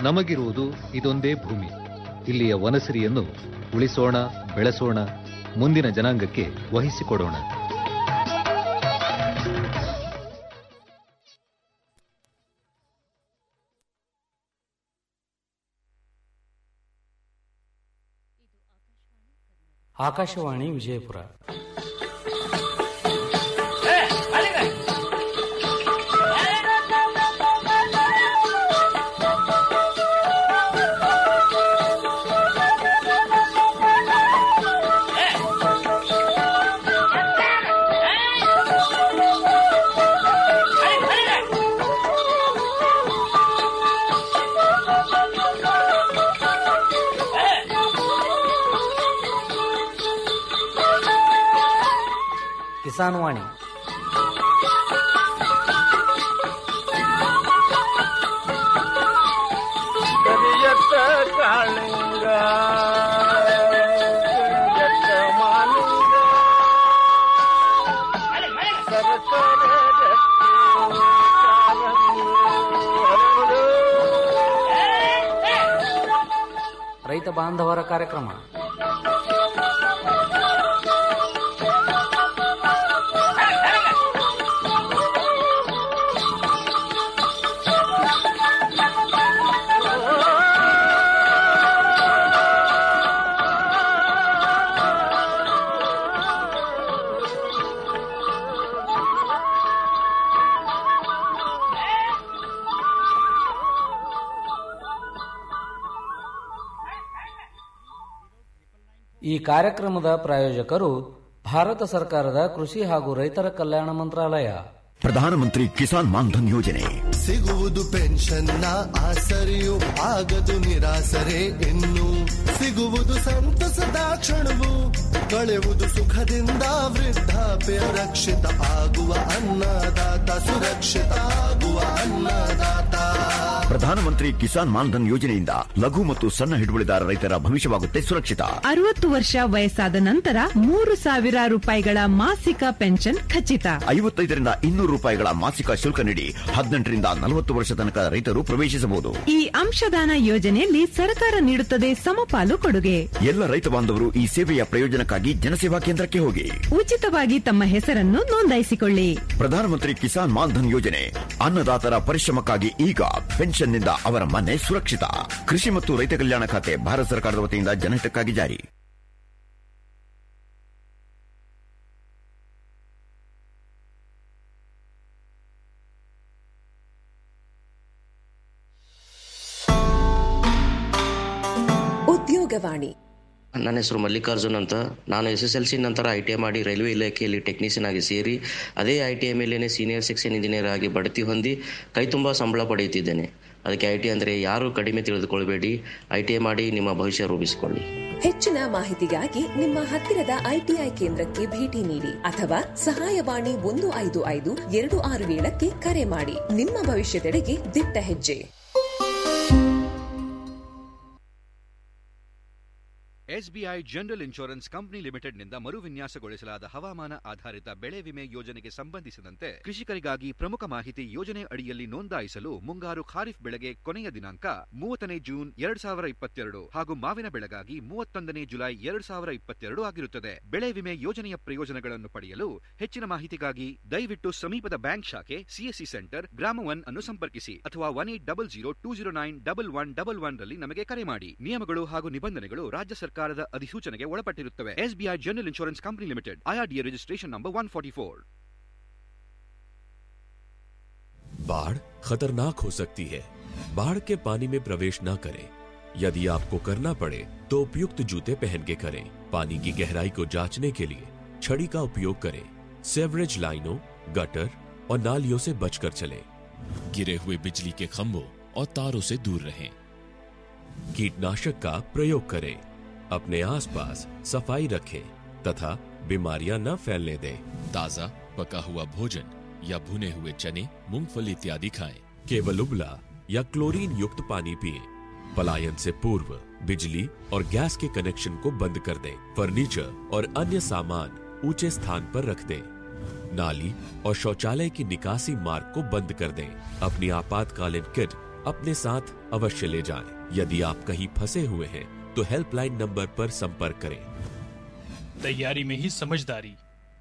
ನಮಗಿರುವುದು ಇದೊಂದೇ ಭೂಮಿ ಇಲ್ಲಿಯ ವನಸಿರಿಯನ್ನು ಉಳಿಸೋಣ ಬೆಳೆಸೋಣ ಮುಂದಿನ ಜನಾಂಗಕ್ಕೆ ವಹಿಸಿಕೊಡೋಣ ಆಕಾಶವಾಣಿ ವಿಜಯಪುರ ಕಿಸಾನ್ ವಾಣಿ ಕರಿಯತ್ತ ಕಾಳಿಂಗ ಕರಿಯತ್ತ ಮಾಲಿಂಗ ಸರಸರ ರಕ್ತಿ ಕಾರಂಗಿ ಹರಡು. ರೈತ ಬಾಂಧವರ ಕಾರ್ಯಕ್ರಮ ಈ ಕಾರ್ಯಕ್ರಮದ ಪ್ರಾಯೋಜಕರು ಭಾರತ ಸರ್ಕಾರದ ಕೃಷಿ ಹಾಗೂ ರೈತರ ಕಲ್ಯಾಣ ಮಂತ್ರಾಲಯ ಪ್ರಧಾನಮಂತ್ರಿ ಕಿಸಾನ್ ಮಾನ್ಧನ್ ಯೋಜನೆ ಸಿಗುವುದು ಪೆನ್ಷನ್ನ ಆಸರೆಯು ಆಗದು ನಿರಾಸರೆ ಇನ್ನು ಸಿಗುವುದು ಸಂತಸದ ಕ್ಷಣವು ಕಳೆಯುವುದು ಸುಖದಿಂದ ವೃದ್ಧಾಪ್ಯ ರಕ್ಷಿತ ಆಗುವ ಅನ್ನದಾತ ಸುರಕ್ಷಿತ ಆಗುವ ಅನ್ನದಾತ ಪ್ರಧಾನಮಂತ್ರಿ ಕಿಸಾನ್ ಮಾನ್ಧನ್ ಯೋಜನೆಯಿಂದ ಲಘು ಮತ್ತು ಸಣ್ಣ ಹಿಡುವಳಿದಾರ ರೈತರ ಭವಿಷ್ಯವಾಗುತ್ತೆ ಸುರಕ್ಷಿತ ಅರವತ್ತು ವರ್ಷ ವಯಸ್ಸಾದ ನಂತರ ಮೂರು ಸಾವಿರ ರೂಪಾಯಿಗಳ ಮಾಸಿಕ ಪೆನ್ಷನ್ ಖಚಿತ ಐವತ್ತೈದರಿಂದ ಇನ್ನೂರು ರೂಪಾಯಿಗಳ ಮಾಸಿಕ ಶುಲ್ಕ ನೀಡಿ ಹದಿನೆಂಟರಿಂದ ನಲವತ್ತು ವರ್ಷ ತನಕ ರೈತರು ಪ್ರವೇಶಿಸಬಹುದು ಈ ಅಂಶದಾನ ಯೋಜನೆಯಲ್ಲಿ ಸರ್ಕಾರ ನೀಡುತ್ತದೆ ಸಮಪಾಲು ಕೊಡುಗೆ ಎಲ್ಲ ರೈತ ಬಾಂಧವರು ಈ ಸೇವೆಯ ಪ್ರಯೋಜನಕ್ಕಾಗಿ ಜನಸೇವಾ ಕೇಂದ್ರಕ್ಕೆ ಹೋಗಿ ಉಚಿತವಾಗಿ ತಮ್ಮ ಹೆಸರನ್ನು ನೋಂದಾಯಿಸಿಕೊಳ್ಳಿ ಪ್ರಧಾನಮಂತ್ರಿ ಕಿಸಾನ್ ಮಾನ್ಧನ್ ಯೋಜನೆ ಅನ್ನದಾತರ ಪರಿಶ್ರಮಕ್ಕಾಗಿ ಈಗ ಪೆನ್ಷನ್ನಿಂದ ಅವರ ಮನೆ ಸುರಕ್ಷಿತ ಕೃಷಿ ಮತ್ತು ರೈತ ಕಲ್ಯಾಣ ಖಾತೆ ಭಾರತ ಸರ್ಕಾರದ ವತಿಯಿಂದ ಜನಹಿತಕ್ಕಾಗಿ ಜಾರಿ ಉದ್ಯೋಗವಾಣಿ ನನ್ನ ಹೆಸರು ಮಲ್ಲಿಕಾರ್ಜುನ್ ಅಂತ ನಾನು ಎಸ್ ಎಸ್ ಎಲ್ ಸಿ ನಂತರ ಐ ಟಿ ಐ ಮಾಡಿ ರೈಲ್ವೆ ಇಲಾಖೆಯಲ್ಲಿ ಟೆಕ್ನಿಷಿಯನ್ ಆಗಿ ಸೇರಿ ಅದೇ ಐ ಟಿ ಐ ಮೇಲೇನೆ ಸೀನಿಯರ್ ಸೆಕ್ಷನ್ ಇಂಜಿನಿಯರ್ ಆಗಿ ಬಡ್ತಿ ಹೊಂದಿ ಕೈ ತುಂಬ ಸಂಬಳ ಪಡೆಯುತ್ತಿದ್ದೇನೆ ಅದಕ್ಕೆ ಐ ಟಿ ಅಂದರೆ ಯಾರು ಕಡಿಮೆ ತಿಳಿದುಕೊಳ್ಬೇಡಿ ಐ ಟಿ ಐ ಮಾಡಿ ನಿಮ್ಮ ಭವಿಷ್ಯ ರೂಪಿಸಿಕೊಳ್ಳಿ ಹೆಚ್ಚಿನ ಮಾಹಿತಿಗಾಗಿ ನಿಮ್ಮ ಹತ್ತಿರದ ಐಟಿಐ ಕೇಂದ್ರಕ್ಕೆ ಭೇಟಿ ನೀಡಿ ಅಥವಾ ಸಹಾಯವಾಣಿ ಒಂದು ಐದು ಐದು ಎರಡು ಆರು ಏಳಕ್ಕೆ ಕರೆ ಮಾಡಿ ನಿಮ್ಮ ಭವಿಷ್ಯದೆಡೆಗೆ ದಿಟ್ಟ ಹೆಜ್ಜೆ ಎಸ್ಬಿಐ ಜನರಲ್ ಇನ್ಶೂರೆನ್ಸ್ ಕಂಪನಿ ಲಿಮಿಟೆಡ್ನಿಂದ ಮರುವಿನ್ಯಾಸಗೊಳಿಸಲಾದ ಹವಾಮಾನ ಆಧಾರಿತ ಬೆಳೆ ವಿಮೆ ಯೋಜನೆಗೆ ಸಂಬಂಧಿಸಿದಂತೆ ಕೃಷಿಕರಿಗಾಗಿ ಪ್ರಮುಖ ಮಾಹಿತಿ ಯೋಜನೆ ಅಡಿಯಲ್ಲಿ ನೋಂದಾಯಿಸಲು ಮುಂಗಾರು ಖಾರಿಫ್ ಬೆಳೆಗೆ ಕೊನೆಯ ದಿನಾಂಕ ಮೂವತ್ತನೇ ಜೂನ್ ಎರಡ್ ಸಾವಿರ ಇಪ್ಪತ್ತೆರಡು ಹಾಗೂ ಮಾವಿನ ಬೆಳೆಗಾಗಿ ಮೂವತ್ತೊಂದನೇ ಜುಲೈ ಎರಡ್ ಸಾವಿರ ಇಪ್ಪತ್ತೆರಡು ಆಗಿರುತ್ತದೆ ಬೆಳೆ ವಿಮೆ ಯೋಜನೆಯ ಪ್ರಯೋಜನಗಳನ್ನು ಪಡೆಯಲು ಹೆಚ್ಚಿನ ಮಾಹಿತಿಗಾಗಿ ದಯವಿಟ್ಟು ಸಮೀಪದ ಬ್ಯಾಂಕ್ ಶಾಖೆ ಸಿಎಸ್ಸಿ ಸೆಂಟರ್ ಗ್ರಾಮ ಒನ್ ಅನ್ನು ಸಂಪರ್ಕಿಸಿ ಅಥವಾ one eight double zero two zero nine double one double one ರಲ್ಲಿ ನಮಗೆ ಕರೆ ಮಾಡಿ ನಿಯಮಗಳು ಹಾಗೂ ನಿಬಂಧನೆಗಳು ರಾಜ್ಯ ಸರ್ಕಾರದ ಅಧಿಸೂಚನೆಗೆ ಒಳಪಟ್ಟಿರುತ್ತವೆ SBI general insurance company limited IRDA registration number one forty four बाढ़ खतरनाक हो सकती है बाढ़ के पानी में प्रवेश न करें यदि आपको करना पड़े तो उपयुक्त जूते पहन के करें पानी की गहराई को जांचने के लिए छड़ी का उपयोग करें सेवरेज लाइनों गटर और नालियों से बचकर चलें गिरे हुए बिजली के खंभों और तारों से दूर रहें कीटनाशक का प्रयोग करें अपने आसपास सफाई रखें तथा बीमारियां न फैलने दें ताजा पका हुआ भोजन या भुने हुए चने मूंगफली इत्यादि खाएं केवल उबला या क्लोरीन युक्त पानी पिएं पलायन से पूर्व बिजली और गैस के कनेक्शन को बंद कर दें फर्नीचर और अन्य सामान ऊंचे स्थान पर रख दें नाली और शौचालय की निकासी मार्ग को बंद कर दें अपनी आपातकालीन किट अपने साथ अवश्य ले जाएं। यदि आप कहीं फंसे हुए हैं तो हेल्पलाइन नंबर पर संपर्क करें तैयारी में ही समझदारी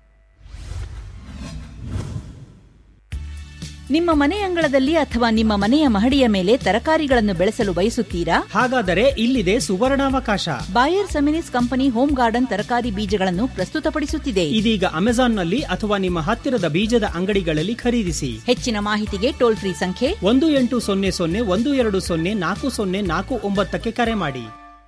ನಿಮ್ಮ ಮನೆ ಅಂಗಳದಲ್ಲಿ ಅಥವಾ ನಿಮ್ಮ ಮನೆಯ ಮಹಡಿಯ ಮೇಲೆ ತರಕಾರಿಗಳನ್ನು ಬೆಳೆಸಲು ಬಯಸುತ್ತೀರಾ ಹಾಗಾದರೆ ಇಲ್ಲಿದೆ ಸುವರ್ಣಾವಕಾಶ Bayer Seminis company home garden ತರಕಾರಿ ಬೀಜಗಳನ್ನು ಪ್ರಸ್ತುತಪಡಿಸುತ್ತಿದೆ ಇದೀಗ ಅಮೆಜಾನ್ನಲ್ಲಿ ಅಥವಾ ನಿಮ್ಮ ಹತ್ತಿರದ ಬೀಜದ ಅಂಗಡಿಗಳಲ್ಲಿ ಖರೀದಿಸಿ ಹೆಚ್ಚಿನ ಮಾಹಿತಿಗೆ ಟೋಲ್ ಫ್ರೀ ಸಂಖ್ಯೆ ಒಂದು ಎಂಟು ಸೊನ್ನೆ ಸೊನ್ನೆ ಒಂದು ಎರಡು ಸೊನ್ನೆ ನಾಲ್ಕು ಸೊನ್ನೆ ನಾಲ್ಕು ಒಂಬತ್ತಕ್ಕೆ ಕರೆ ಮಾಡಿ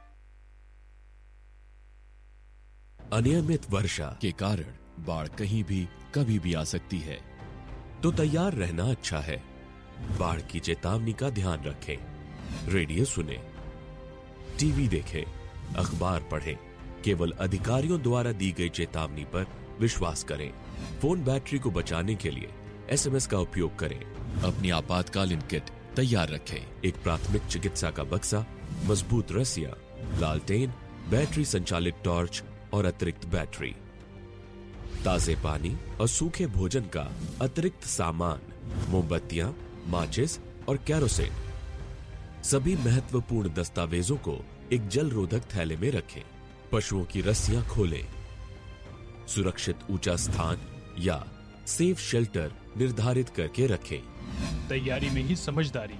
अनियमित वर्षा के कारण बाढ़ कहीं भी कभी भी आ सकती है तो तैयार रहना अच्छा है बाढ़ की चेतावनी का ध्यान रखें रेडियो सुने टीवी देखें अखबार पढ़ें केवल अधिकारियों द्वारा दी गई चेतावनी पर विश्वास करें फोन बैटरी को बचाने के लिए एसएमएस का उपयोग करें अपनी आपातकालीन किट तैयार रखें एक प्राथमिक चिकित्सा का बक्सा मजबूत रस्सियां लालटेन बैटरी संचालित टॉर्च और अतिरिक्त बैटरी ताजे पानी और सूखे भोजन का अतिरिक्त सामान मोमबत्तियां माचिस और कैरोसिन सभी महत्वपूर्ण दस्तावेजों को एक जल रोधक थैले में रखें पशुओं की रस्सियां खोलें सुरक्षित ऊंचा स्थान या सेफ शेल्टर निर्धारित करके रखें तैयारी में ही समझदारी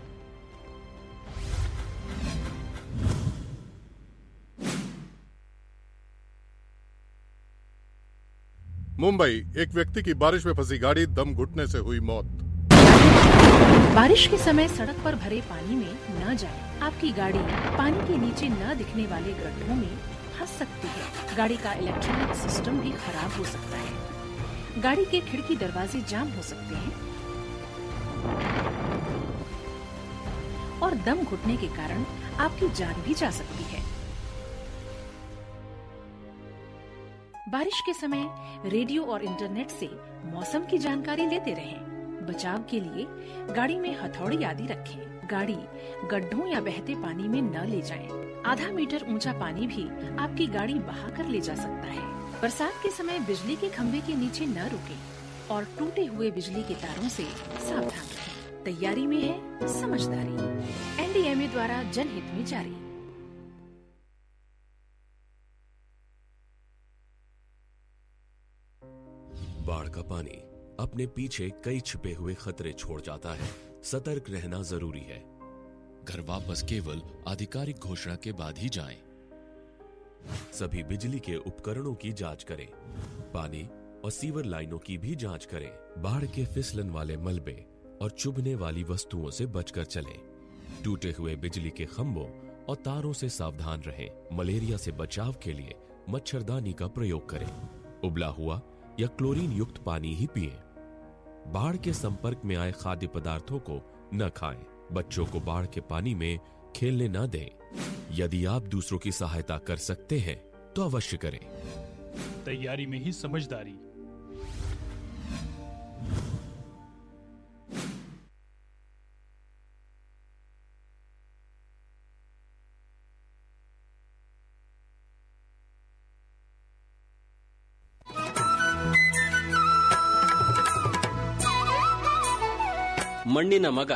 मुंबई एक व्यक्ति की बारिश में फंसी गाड़ी दम घुटने से हुई मौत बारिश के समय सड़क पर भरे पानी में न जाएं। आपकी गाड़ी पानी के नीचे न दिखने वाले गड्ढों में फंस सकती है गाड़ी का इलेक्ट्रॉनिक सिस्टम भी खराब हो सकता है गाड़ी के खिड़की दरवाजे जाम हो सकते हैं और दम घुटने के कारण आपकी जान भी जा सकती है बारिश के समय रेडियो और इंटरनेट से मौसम की जानकारी लेते रहें। बचाव के लिए गाड़ी में हथौड़ी आदि रखें। गाड़ी गड्ढों या बहते पानी में न ले जाएं। आधा मीटर ऊंचा पानी भी आपकी गाड़ी बहा कर ले जा सकता है बरसात के समय बिजली के खंभे के नीचे न रुकें और टूटे हुए बिजली के तारों से सावधान रहें। तैयारी में है समझदारी एनडीएमए द्वारा जनहित में जारी बाढ़ का पानी अपने पीछे कई छिपे हुए खतरे छोड़ जाता है सतर्क रहना जरूरी है घर वापस केवल आधिकारिक घोषणा के बाद ही जाएं। सभी बिजली के उपकरणों की जांच करें पानी और सीवर लाइनों की भी जांच करें बाढ़ के फिसलन वाले मलबे और चुभने वाली वस्तुओं से बचकर चलें टूटे हुए बिजली के खंभों और तारों से सावधान रहें मलेरिया से बचाव के लिए मच्छरदानी का प्रयोग करें उबला हुआ या क्लोरीन युक्त पानी ही पिएं बाढ़ के संपर्क में आए खाद्य पदार्थों को न खाएं बच्चों को बाढ़ के पानी में खेलने न दें यदि आप दूसरों की सहायता कर सकते हैं तो अवश्य करें तैयारी में ही समझदारी ಮಣ್ಣಿನ ಮಗ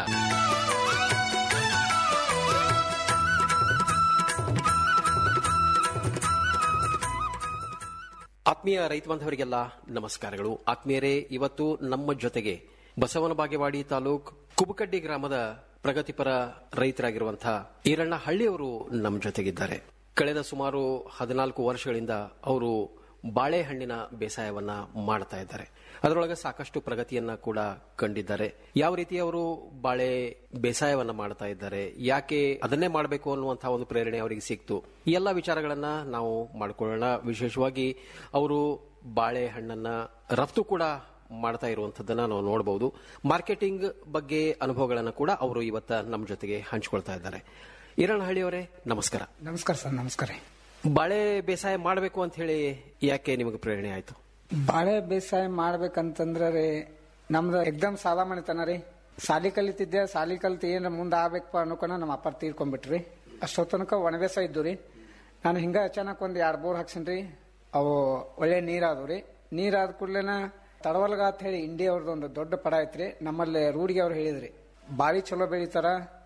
ಆತ್ಮೀಯ ರೈತ ಬಾಂಧವರಿಗೆಲ್ಲ ನಮಸ್ಕಾರಗಳು ಆತ್ಮೀಯರೇ ಇವತ್ತು ನಮ್ಮ ಜೊತೆಗೆ ಬಸವನ ಬಾಗೇವಾಡಿ ತಾಲೂಕ್ ಕುಬಕಡ್ಡಿ ಗ್ರಾಮದ ಪ್ರಗತಿಪರ ರೈತರಾಗಿರುವಂತಹ ಈರಣ್ಣ ಹಳ್ಳಿಯವರು ನಮ್ಮ ಜೊತೆಗಿದ್ದಾರೆ ಕಳೆದ ಸುಮಾರು ಹದಿನಾಲ್ಕು ವರ್ಷಗಳಿಂದ ಅವರು ಬಾಳೆಹಣ್ಣಿನ ಬೇಸಾಯವನ್ನ ಮಾಡ್ತಾ ಇದ್ದಾರೆ ಅದರೊಳಗೆ ಸಾಕಷ್ಟು ಪ್ರಗತಿಯನ್ನ ಕೂಡ ಕಂಡಿದ್ದಾರೆ ಯಾವ ರೀತಿ ಅವರು ಬಾಳೆ ಬೇಸಾಯವನ್ನ ಮಾಡ್ತಾ ಇದ್ದಾರೆ ಯಾಕೆ ಅದನ್ನೇ ಮಾಡಬೇಕು ಅನ್ನುವಂತಹ ಒಂದು ಪ್ರೇರಣೆ ಅವರಿಗೆ ಸಿಕ್ತು ಈ ಎಲ್ಲ ವಿಚಾರಗಳನ್ನ ನಾವು ಮಾಡ್ಕೊಳ್ಳೋಣ ವಿಶೇಷವಾಗಿ ಅವರು ಬಾಳೆಹಣ್ಣನ್ನ ರಫ್ತು ಕೂಡ ಮಾಡ್ತಾ ಇರುವಂತದ್ದನ್ನ ನಾವು ನೋಡಬಹುದು ಮಾರ್ಕೆಟಿಂಗ್ ಬಗ್ಗೆ ಅನುಭವಗಳನ್ನ ಕೂಡ ಅವರು ಇವತ್ತ ನಮ್ಮ ಜೊತೆಗೆ ಹಂಚಿಕೊಳ್ತಾ ಇದ್ದಾರೆ ಈರಣ್ಣಹಳ್ಳಿಯವರೇ ನಮಸ್ಕಾರ ನಮಸ್ಕಾರ ಸರ್ ನಮಸ್ಕಾರ ಬಾಳೆ ಬೇಸಾಯ ಮಾಡಬೇಕು ಅಂತ ಹೇಳಿ ಯಾಕೆ ನಿಮಗೆ ಪ್ರೇರಣೆ ಆಯ್ತು ಬಾಳೆ ಬೇಸಾಯ ಮಾಡ್ಬೇಕಂತಂದ್ರ ರೀ ನಮ್ದು ಎಕ್ದಮ್ ಸಾಲ ಮಣಿತನ ರೀ ಸಾಲಿ ಕಲಿತಿದ್ದೆ ಸಾಲಿ ಕಲಿತು ಏನ್ ಮುಂದೆ ಆಗ್ಬೇಕಪ್ಪ ಅನ್ನೋಕನ ನಮ್ಮ ಅಪ್ಪ ತೀರ್ಕೊಂಡ್ಬಿಟ್ರಿ ಅಷ್ಟೋ ತನಕ ಒಣಬೇಸ ಇದ್ದು ರೀ ನಾನು ಹಿಂಗ ಅಚಾನಕ್ ಒಂದ್ ಎರಡ್ ಬೋರ್ ಹಾಕ್ಸಿನ್ರಿ ಅವು ಒಳ್ಳೆ ನೀರಾದವು ರೀ ನೀರಾದ ಕೂಡ್ಲೆನ ತಡವಲ್ಗ ಅಂತ ಹೇಳಿ ಇಂಡಿಯಾ ಅವ್ರದ್ದು ಒಂದು ದೊಡ್ಡ ಪಡ ಐತ್ರಿ ನಮ್ಮಲ್ಲಿ ರೂಢಿಗೆ ಅವ್ರು ಹೇಳಿದ್ರಿ ಬಾಳಿ ಚಲೋ ಬೆಳಿತಾರ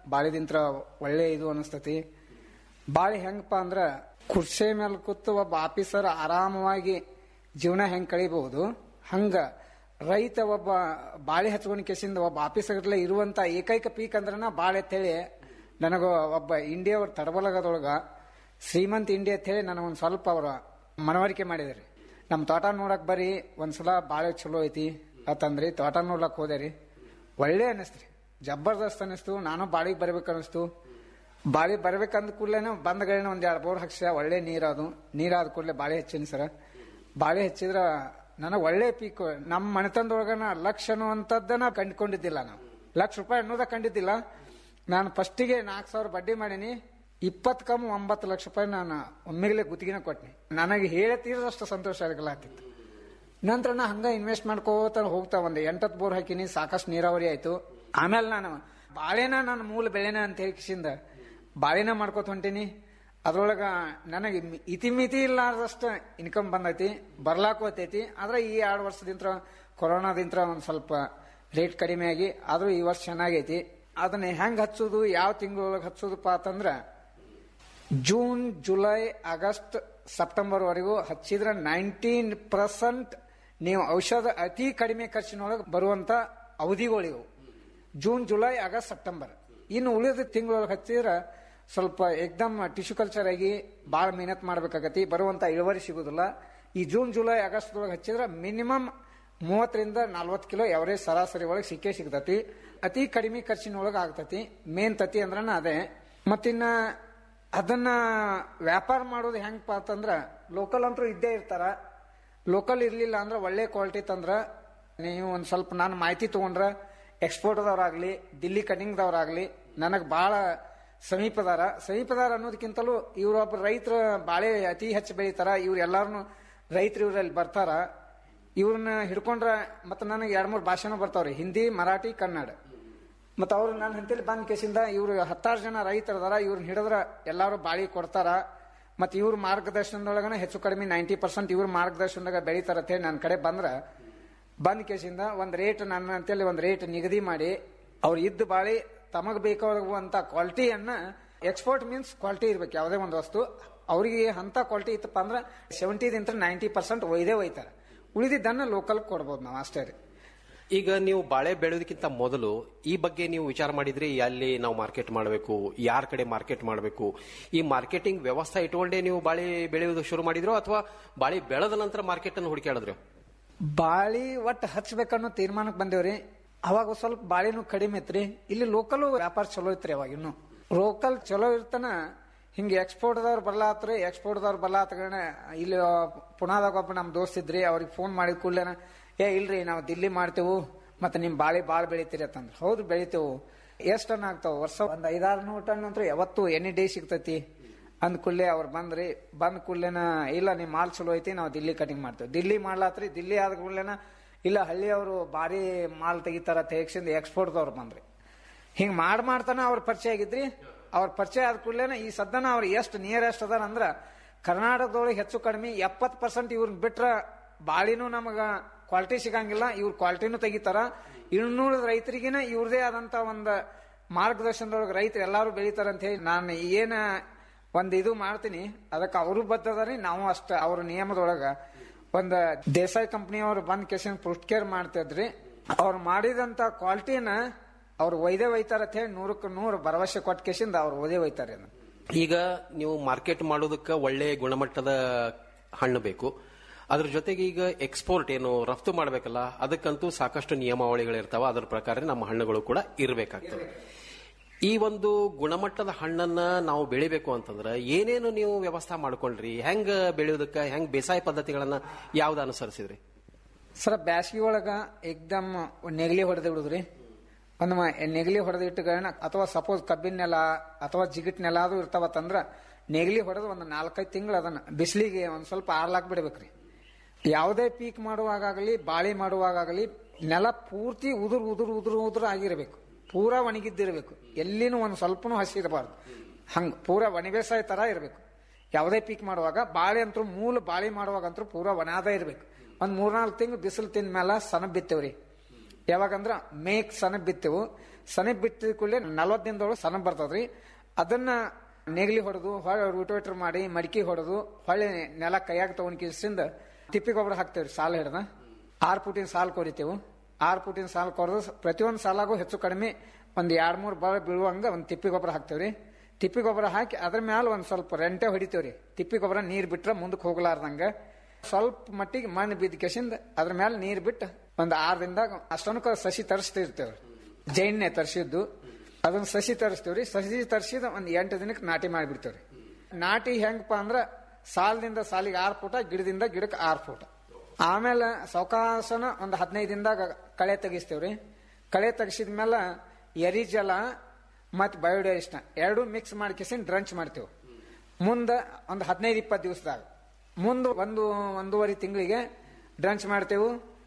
ಬಾಳಿದಿಂತ್ರ ಒಳ್ಳೆ ಇದು ಅನಿಸ್ತತಿ ಬಾಳಿ ಹೆಂಗಪ್ಪ ಅಂದ್ರ ಕುರ್ಚಿ ಮೇಲೆ ಕೂತು ಒಬ್ಬ ಆಫೀಸರ್ ಆರಾಮವಾಗಿ ಜೀವನ ಹೆಂಗ್ ಕಳಿಬಹುದು ಹಂಗ ರೈತ ಒಬ್ಬ ಬಾಳೆ ಹಚ್ಕೊಂಡ್ ಕೇಸಿಂದ ಒಬ್ಬ ಆಫೀಸರ್ಲೆ ಇರುವಂತ ಏಕೈಕ ಪೀಕ್ ಅಂದ್ರನ ಬಾಳೆ ಅಂತೇಳಿ ನನಗ ಒಬ್ಬ ಇಂಡಿಯಾ ಅವ್ರ ತಡಬಲಗದೊಳಗ ಶ್ರೀಮಂತ್ ಇಂಡಿಯಾ ಅಂತೇಳಿ ನನಗೊಂದು ಸ್ವಲ್ಪ ಅವ್ರ ಮನವರಿಕೆ ಮಾಡಿದ್ರಿ ನಮ್ಮ ತೋಟ ನೋಡಕ್ ಬರ್ರಿ ಒಂದ್ಸಲ ಬಾಳೆ ಚಲೋ ಐತಿ ಅಂತಂದ್ರಿ ತೋಟ ನೋಡ್ಲಕ್ ಹೋದೆ ಒಳ್ಳೆ ಅನಿಸ್ತ್ರಿ ಜಬರ್ದಸ್ತ್ ಅನಿಸ್ತು ನಾನು ಬಾಳಿಗೆ ಬರ್ಬೇಕು ಅನಿಸ್ತು ಬಾಳಿ ಬರ್ಬೇಕಂದ ಕೂಡಲೇ ಬಂದ ಗಳನ್ನ ಒಂದ್ ಎರಡು ಬೋರ್ ಹಾಕ್ಸ ಒಳ್ಳೆ ನೀರದು ನೀರಾದ ಕೂಡಲೇ ಬಾಳೆ ಹೆಚ್ಚಿನ ಸರ ಬಾಳೆ ಹೆಚ್ಚಿದ್ರ ನನಗೆ ಒಳ್ಳೆ ಪೀಕ್ ನಮ್ಮ ಮನೆತನದೊಳಗನ ಲಕ್ಷ ಅನ್ನುವಂಥದ್ದನ್ನ ಕಂಡುಕೊಂಡಿದ್ದಿಲ್ಲ ನಾವು ಲಕ್ಷ ರೂಪಾಯಿ ಅನ್ನೋದ ಕಂಡಿದ್ದಿಲ್ಲ ನಾನು ಫಸ್ಟಿಗೆ ನಾಲ್ಕು ಸಾವಿರ ಬಡ್ಡಿ ಮಾಡೀನಿ ಇಪ್ಪತ್ತು ಕಮ್ಮಿ ಒಂಬತ್ತು ಲಕ್ಷ ರೂಪಾಯಿ ನಾನು ಒಮ್ಮೆಗಲೇ ಗುತ್ತಿಗೆನ ಕೊಟ್ಟಿನಿ ನನಗೆ ಹೇಳಿ ತೀರದಷ್ಟು ಸಂತೋಷ ಆಗಲಾಗ್ತಿತ್ತು ನಂತರ ನಾ ಹಂಗ ಇನ್ವೆಸ್ಟ್ ಮಾಡ್ಕೋತ ಹೋಗ್ತಾ ಒಂದು ಎಂಟತ್ತು ಬೋರ್ ಹಾಕಿನಿ ಸಾಕಷ್ಟು ನೀರಾವರಿ ಆಯ್ತು ಆಮೇಲೆ ನಾನು ಬಾಳೆನ ನನ್ನ ಮೂಲ ಬೆಳೆನ ಅಂತ ಹೇಳಿಕಿಸಿಂದ ಬಾಳೆನ ಮಾಡ್ಕೋತ ಹೊಂಟೀನಿ ಅದ್ರೊಳಗ ನನಗೆ ಮಿ- ಇತಿಮಿತಿ ಇಲ್ಲಾರ್ದಷ್ಟು ಇನ್ಕಮ್ ಬಂದೈತಿ ಬರ್ಲಾಕೋತೈತಿ ಆದ್ರೆ ಈ ಎರಡು ವರ್ಷದಿಂತ್ರ ಕೊರೋನಾದಿಂತ್ರ ಒಂದು ಸ್ವಲ್ಪ ರೇಟ್ ಕಡಿಮೆ ಆಗಿ ಆದ್ರೂ ಈ ವರ್ಷ ಚೆನ್ನಾಗೈತಿ ಅದನ್ನ ಹೆಂಗ್ ಹಚ್ಚೋದು ಯಾವ ತಿಂಗಳೊಳಗೆ ಹಚ್ಚೋದಪ್ಪ ಅಂತಂದ್ರ ಜೂನ್ ಜುಲೈ ಆಗಸ್ಟ್ ಸೆಪ್ಟೆಂಬರ್ ವರೆಗೂ ಹಚ್ಚಿದ್ರೆ ನೈನ್ಟೀನ್ ಪರ್ಸೆಂಟ್ ನೀವು ಔಷಧ ಅತಿ ಕಡಿಮೆ ಖರ್ಚಿನೊಳಗೆ ಬರುವಂತ ಅವಧಿಗಳಿವು ಜೂನ್ ಜುಲೈ ಆಗಸ್ಟ್ ಸೆಪ್ಟೆಂಬರ್ ಇನ್ನು ಉಳಿದ ತಿಂಗಳೊಳಗೆ ಹಚ್ಚಿದ್ರೆ ಸ್ವಲ್ಪ ಎಕ್ದಮ್ ಟಿಶ್ಯೂ ಕಲ್ಚರ್ ಆಗಿ ಭಾಳ ಮೆಹನತ್ ಮಾಡ್ಬೇಕಾಗತಿ ಬರುವಂತ ಇಳುವರಿ ಸಿಗುದಿಲ್ಲ ಈ ಜೂನ್ ಜುಲೈ ಆಗಸ್ಟ್ ಒಳಗೆ ಹಚ್ಚಿದ್ರೆ ಮಿನಿಮಮ್ ಮೂವತ್ತರಿಂದ ನಲ್ವತ್ತು ಕಿಲೋ ಎವರೇಜ್ ಸರಾಸರಿ ಒಳಗೆ ಸಿಕ್ಕೇ ಸಿಗ್ತತಿ ಅತಿ ಕಡಿಮೆ ಖರ್ಚಿನೊಳಗೆ ಆಗ್ತತಿ ಮೇನ್ ತತಿ ಅಂದ್ರನ ಅದೇ ಮತ್ತಿನ್ನ ಅದನ್ನ ವ್ಯಾಪಾರ ಮಾಡೋದು ಹೆಂಗಪ್ಪ ಅಂತಂದ್ರ ಲೋಕಲ್ ಅಂತೂ ಇದ್ದೇ ಇರ್ತಾರ ಲೋಕಲ್ ಇರ್ಲಿಲ್ಲ ಅಂದ್ರೆ ಒಳ್ಳೆ ಕ್ವಾಲಿಟಿ ತಂದ್ರ ನೀವು ಒಂದ್ ಸ್ವಲ್ಪ ನಾನು ಮಾಹಿತಿ ತಗೊಂಡ್ರ ಎಕ್ಸ್ಪೋರ್ಟ್ದವ್ರಾಗ್ಲಿ ದಿಲ್ಲಿ ಕಟಿಂಗ್ದವ್ರಾಗ್ಲಿ ನನಗೆ ಭಾಳ ಸಮೀಪದಾರ ಸಮೀಪದಾರ ಅನ್ನೋದಕ್ಕಿಂತಲೂ ಇವ್ರೊಬ್ಬ ರೈತರ ಬಾಳೆ ಅತಿ ಹೆಚ್ಚು ಬೆಳಿತಾರ ಇವ್ರು ಎಲ್ಲಾರು ರೈತರು ಇವ್ರಲ್ಲಿ ಬರ್ತಾರ ಇವ್ರನ್ನ ಹಿಡ್ಕೊಂಡ್ರ ಮತ್ತೆ ನನಗೆ ಎರಡ್ ಮೂರು ಭಾಷೆನೂ ಬರ್ತಾವ್ರಿ ಹಿಂದಿ ಮರಾಠಿ ಕನ್ನಡ ಮತ್ತು ಅವ್ರು ನನ್ನ ಹಂತಲ್ಲಿ ಬಂದ ಕೇಸಿಂದ ಇವ್ರು ಹತ್ತಾರು ಜನ ರೈತರದಾರ ಇವ್ರನ್ನ ಹಿಡಿದ್ರ ಎಲ್ಲಾರು ಬಾಳಿ ಕೊಡ್ತಾರ ಮತ್ತು ಇವ್ರ ಮಾರ್ಗದರ್ಶನದೊಳಗನ ಹೆಚ್ಚು ಕಡಿಮೆ ನೈಂಟಿ ಪರ್ಸೆಂಟ್ ಇವ್ರ ಮಾರ್ಗದರ್ಶನದಾಗ ಬೆಳಿತಾರ ಅಂತೇಳಿ ನನ್ನ ಕಡೆ ಬಂದ್ರ ಬಂದ ಕೇಸಿಂದ ಒಂದು ರೇಟ್ ನನ್ನ ಅಂತೇಳಿ ಒಂದು ರೇಟ್ ನಿಗದಿ ಮಾಡಿ ಅವ್ರು ಇದ್ದ ಬಾಳಿ ತಮಗ್ ಬೇಕಾಗುವಂತ ಕ್ವಾಲಿಟಿಯನ್ನ ಎಕ್ಸ್ಪೋರ್ಟ್ ಮೀನ್ಸ್ ಕ್ವಾಲಿಟಿ ಇರ್ಬೇಕು ಯಾವುದೇ ಒಂದು ವಸ್ತು ಅವರಿಗೆ ಅಂತ ಕ್ವಾಲಿಟಿ ಇತ್ತಪ್ಪ ಅಂದ್ರೆ ಸೆವೆಂಟಿದಿಂದ ನೈಂಟಿ ಪರ್ಸೆಂಟ್ ಒಯ್ದೇ ಒಯ್ತಾರೆ ಉಳಿದಿದ್ದನ್ನ ಲೋಕಲ್ ಕೊಡ್ಬೋದು ನಾವು ಅಷ್ಟೇ ರೀ ಈಗ ನೀವು ಬಾಳೆ ಬೆಳೆಯೋದಕ್ಕಿಂತ ಮೊದಲು ಈ ಬಗ್ಗೆ ನೀವು ವಿಚಾರ ಮಾಡಿದ್ರಿ ಎಲ್ಲಿ ನಾವು ಮಾರ್ಕೆಟ್ ಮಾಡಬೇಕು ಯಾರ ಕಡೆ ಮಾರ್ಕೆಟ್ ಮಾಡಬೇಕು ಈ ಮಾರ್ಕೆಟಿಂಗ್ ವ್ಯವಸ್ಥೆ ಇಟ್ಕೊಂಡೇ ನೀವು ಬಾಳೆ ಬೆಳೆಯೋದು ಶುರು ಮಾಡಿದ್ರೋ ಅಥವಾ ಬಾಳೆ ಬೆಳೆದ ನಂತರ ಮಾರ್ಕೆಟ್ ಅನ್ನು ಹುಡುಕಾಡಿದ್ರು ಬಾಳಿ ಒಟ್ಟು ಹಚ್ಬೇಕನ್ನೋ ತೀರ್ಮಾನಕ್ಕೆ ಬಂದೇವ್ರಿ ಅವಾಗ ಸ್ವಲ್ಪ ಬಾಳಿನೂ ಕಡಿಮೆ ಇತ್ರಿ ಇಲ್ಲಿ ಲೋಕಲ್ ವ್ಯಾಪಾರ ಚಲೋ ಇತ್ರಿ ಅವಾಗ ಇನ್ನು ಲೋಕಲ್ ಚಲೋ ಇರ್ತಾನ ಹಿಂಗೆ ಎಕ್ಸ್ಪೋರ್ಟ್ದವ್ರು ಬರ್ಲಾತ್ರಿ ಎಕ್ಸ್ಪೋರ್ಟ್ದವ್ರು ಬರ್ಲಾತ್ಗಣ ಇಲ್ಲಿ ಪುನಾದಾಗ ಒಬ್ಬ ನಮ್ಮ ದೋಸ್ತ್ ಇದ್ರಿ ಅವ್ರಿಗೆ ಫೋನ್ ಮಾಡಿದ ಕೂಡಲೇನ ಏ ಇಲ್ರಿ ನಾವು ದಿಲ್ಲಿ ಮಾಡ್ತೇವು ಮತ್ತೆ ನಿಮ್ ಬಾಳಿ ಬಾಳ್ ಬೆಳಿತೀರಿ ಅಂತಂದ್ರೆ ಹೌದು ಬೆಳಿತೇವು ಎಷ್ಟು ಟನ್ ಆಗ್ತಾವ ವರ್ಷ ಒಂದ್ ಐದಾರು ನೂರು ಟನ್ ಅಂತೂ ಯಾವತ್ತು ಎನಿ ಡೇ ಸಿಗ್ತೈತಿ ಅಂದ್ ಕೂಡಲೇ ಅವ್ರು ಬಂದ್ರಿ ಬಂದ್ ಕೂಡಲೇನ ಇಲ್ಲ ನಿಮ್ ಮಾಲ್ ಚಲೋ ಐತಿ ನಾವು ದಿಲ್ಲಿ ಕಟಿಂಗ್ ಮಾಡ್ತೇವೆ ದಿಲ್ಲಿ ಮಾಡ್ಲಾತ್ರಿ ದಿಲ್ಲಿ ಆದ ಕೂಡಲೇನ ಇಲ್ಲ ಹಳ್ಳಿಯವರು ಭಾರಿ ಮಾಲ್ ತೆಗಿತಾರ ತೆಗಿಸಿಂದ ಎಕ್ಸ್ಪೋರ್ಟ್ದವ್ರು ಬಂದ್ರಿ ಹಿಂಗ್ ಮಾಡ್ ಮಾಡ್ತಾನ ಅವ್ರ ಪರಿಚಯ ಆಗಿದ್ರಿ ಅವ್ರ ಪರಿಚಯ ಆದ ಕೂಡಲೇನ ಈ ಸದ್ದನ ಅವ್ರು ಎಷ್ಟು ನಿಯರೆಸ್ಟ್ ಅದಾರ ಅಂದ್ರ ಕರ್ನಾಟಕದೊಳಗೆ ಹೆಚ್ಚು ಕಡಿಮೆ ಎಪ್ಪತ್ ಪರ್ಸೆಂಟ್ ಇವ್ರನ್ನ ಬಿಟ್ರ ಬಾಳಿನೂ ನಮಗ ಕ್ವಾಲಿಟಿ ಸಿಗಂಗಿಲ್ಲ ಇವ್ರ ಕ್ವಾಲಿಟಿನೂ ತೆಗಿತಾರ ಇನ್ನೂರ ರೈತರಿಗಿನ ಇವ್ರದೇ ಆದಂತ ಒಂದು ಮಾರ್ಗದರ್ಶನದೊಳಗೆ ರೈತರು ಎಲ್ಲಾರು ಬೆಳಿತಾರ ಅಂತ ಹೇಳಿ ನಾನು ಏನ ಒಂದ್ ಇದು ಮಾಡ್ತೀನಿ ಅದಕ್ಕೆ ಅವರು ಬದ್ದದಾರಿ ನಾವು ಅಷ್ಟ ಅವ್ರ ನಿಯಮದೊಳಗ ಒಂದ್ ದೇಸಾಯಿ ಕಂಪ್ನಿಯವ್ರು ಬಂದ್ ಕೇಸಿನ ಪುಷ್ಕೇರ್ ಮಾಡ್ತಿದ್ರಿ ಅವ್ರು ಮಾಡಿದಂತ ಕ್ವಾಲಿಟಿನ ಅವ್ರು ಒಯ್ದೇ ಒಯ್ತಾರ ಅಂತ ಹೇಳಿ ನೂರಕ್ಕೆ ನೂರು ಭರವಸೆ ಕೊಟ್ಟ ಕೇಸಿಂದ ಅವ್ರು ಓದೇ ಒಯ್ತಾರೆ ಅದನ್ನ. ಈಗ ನೀವು ಮಾರ್ಕೆಟ್ ಮಾಡೋದಕ್ಕೆ ಒಳ್ಳೆ ಗುಣಮಟ್ಟದ ಹಣ್ಣು ಬೇಕು ಅದ್ರ ಜೊತೆಗೆ ಈಗ ಎಕ್ಸ್ಪೋರ್ಟ್ ಏನು ರಫ್ತು ಮಾಡಬೇಕಲ್ಲ ಅದಕ್ಕಂತೂ ಸಾಕಷ್ಟು ನಿಯಮಾವಳಿಗಳಿರ್ತಾವ ಅದರ ಪ್ರಕಾರ ನಮ್ಮ ಹಣ್ಣುಗಳು ಕೂಡ ಇರಬೇಕಾಗ್ತದೆ ಈ ಒಂದು ಗುಣಮಟ್ಟದ ಹಣ್ಣನ್ನ ನಾವು ಬೆಳಿಬೇಕು ಅಂತಂದ್ರೆ ಏನೇನು ನೀವು ವ್ಯವಸ್ಥೆ ಮಾಡ್ಕೊಂಡ್ರಿ ಹೆಂಗ್ ಬೆಳೆಯೋದಕ್ಕೆ ಹೆಂಗ್ ಬೇಸಾಯ ಪದ್ಧತಿಗಳನ್ನ ಯಾವ್ದು ಅನುಸರಿಸಿದ್ರಿ ಸರ ಬ್ಯಾಸ್ಗಿ ಒಳಗ ಏಕ್ದಮ್ ನೆಗಲಿ ಹೊಡೆದು ಬಿಡುದ್ರಿ ಒಂದು ಮ- ನೆಗಲಿ ಹೊಡೆದು ಇಟ್ಟುಗಳನ್ನ ಅಥವಾ ಸಪೋಸ್ ಕಬ್ಬಿನ ನೆಲ ಅಥವಾ ಜಿಗಿಟ್ ನೆಲ ಅದು ಇರ್ತಾವತ್ತಂದ್ರ ನೆಗಲಿ ಹೊಡೆದು ಒಂದು ನಾಲ್ಕೈದು ತಿಂಗಳು ಅದನ್ನ ಬಿಸಿಲಿಗೆ ಒಂದ್ ಸ್ವಲ್ಪ ಆರ್ಲಾಕ್ ಬಿಡ್ಬೇಕ್ರಿ ಯಾವುದೇ ಪೀಕ್ ಮಾಡುವಾಗಲಿ ಬಾಳಿ ಮಾಡುವಾಗಲಿ ನೆಲ ಪೂರ್ತಿ ಉದುರು ಉದುರು ಉದುರು ಉದುರು ಆಗಿರಬೇಕು ಪೂರಾ ಒಣಗಿದ್ದಿರಬೇಕು ಎಲ್ಲಿನೂ ಒಂದು ಸ್ವಲ್ಪನೂ ಹಸಿ ಇರಬಾರ್ದು ಹಂಗ ಪೂರಾ ಒಣ ಬೇಸಾಯ ತರ ಇರಬೇಕು ಯಾವುದೇ ಪೀಕ್ ಮಾಡುವಾಗ ಬಾಳೆ ಅಂತೂ ಮೂಲ ಬಾಳೆ ಮಾಡುವಾಗ ಅಂತೂ ಪೂರಾ ಒಣಾದ ಇರಬೇಕು ಒಂದ್ ಮೂರ್ನಾಲ್ಕು ತಿಂಗಳು ಬಿಸಿಲು ತಿಂದ ಮೇಲೆ ಸನ ಬಿತ್ತೇವ್ರಿ ಯಾವಾಗಂದ್ರ ಮೇಕ್ ಸನ ಬಿತ್ತೆವು ಸನಪ್ ಬಿಟ್ಟಿದ ಕೂಡಲೇ ನಲ್ವತ್ತು ದಿನದೊಳಗೆ ಸನಪ್ ಬರ್ತದ್ರಿ ಅದನ್ನ ನೆಗಲಿ ಹೊಡೆದು ಹೊಳೆ ರೂಟೋವೇಟರ್ ಮಾಡಿ ಮಡಿಕೆ ಹೊಡೆದು ಹೊಳೆ ನೆಲ ಕೈಯಾಗ ತಗೊಂಡ್ ಕಿಸಿಂದ ತಿಪ್ಪಿ ಗೊಬ್ಬರ ಹಾಕ್ತೇವ್ರಿ ಸಾಲ ಹಿಡ್ದ ಆರು ಫುಟಿನ ಸಾಲ್ ಕೊರಿತೇವು ಆರು ಫುಟಿನ ಸಾಲ್ ಕೊರೆದು ಪ್ರತಿಯೊಂದು ಸಾಲಾಗೂ ಹೆಚ್ಚು ಕಡಿಮೆ ಒಂದ್ ಎರಡ್ ಮೂರು ಬಾಳ ಬೀಳುವಂಗ ಒಂದ್ ತಿಪ್ಪಿ ಗೊಬ್ಬರ ಹಾಕ್ತೇವ್ರಿ ತಿಪ್ಪಿ ಗೊಬ್ಬರ ಹಾಕಿ ಅದ್ರ ಮ್ಯಾಲ ಒಂದ್ ಸ್ವಲ್ಪ ರೆಂಟೆ ಹೊಡಿತೇವ್ರಿ ತಿಪ್ಪಿ ಗೊಬ್ಬರ ನೀರ್ ಬಿಟ್ರ ಮುಂದಕ್ಕೆ ಹೋಗ್ಲಾರ್ದಂಗ ಸ್ವಲ್ಪ ಮಟ್ಟಿಗೆ ಮಣ್ಣು ಬಿದ್ದ ಕೆಸಿಂದ ಅದ್ರ ಮ್ಯಾಲ ನೀರ್ ಬಿಟ್ಟು ಒಂದ್ ಆರ್ ದಿನದಾಗ ಅಷ್ಟೊನಕ ಸಸಿ ತರಿಸ್ತಿರ್ತೇವ್ರಿ ಜೈನ್ನೆ ತರಿಸಿದ್ದು ಅದನ್ನ ಸಸಿ ತರಿಸ್ತೇವ್ರಿ ಸಸಿ ತರಿಸಿದ ಒಂದ್ ಎಂಟು ದಿನಕ್ಕೆ ನಾಟಿ ಮಾಡಿಬಿಡ್ತೇವ್ರಿ ನಾಟಿ ಹೆಂಗಪ್ಪ ಅಂದ್ರ ಸಾಲದಿಂದ ಸಾಲಿಗೆ ಆರು ಫೂಟ ಗಿಡದಿಂದ ಗಿಡಕ್ಕೆ ಆರು ಫೂಟ ಆಮೇಲೆ ಸಾವಕಾಶನ ಒಂದು ಹದಿನೈದು ದಿನದಾಗ ಕಳೆ ತೆಗಿಸ್ತೇವ್ರಿ ಕಳೆ ತೆಗಿಸಿದ್ಮೇಲೆ ಎರಿ ಜಲ ಮತ್ತು ಬಯೋಡೈಸ್ನ ಎರಡು ಮಿಕ್ಸ್ ಮಾಡ್ಕೇಸಿನ್ ಡ್ರಂಚ್ ಮಾಡ್ತೇವೆ ಮುಂದೆ ಒಂದು ಹದಿನೈದು ಇಪ್ಪತ್ತು ದಿವಸದಾಗ ಮುಂದೆ ಒಂದು ಒಂದೂವರೆ ತಿಂಗಳಿಗೆ ಡ್ರಂಚ್ ಮಾಡ್ತೇವೆ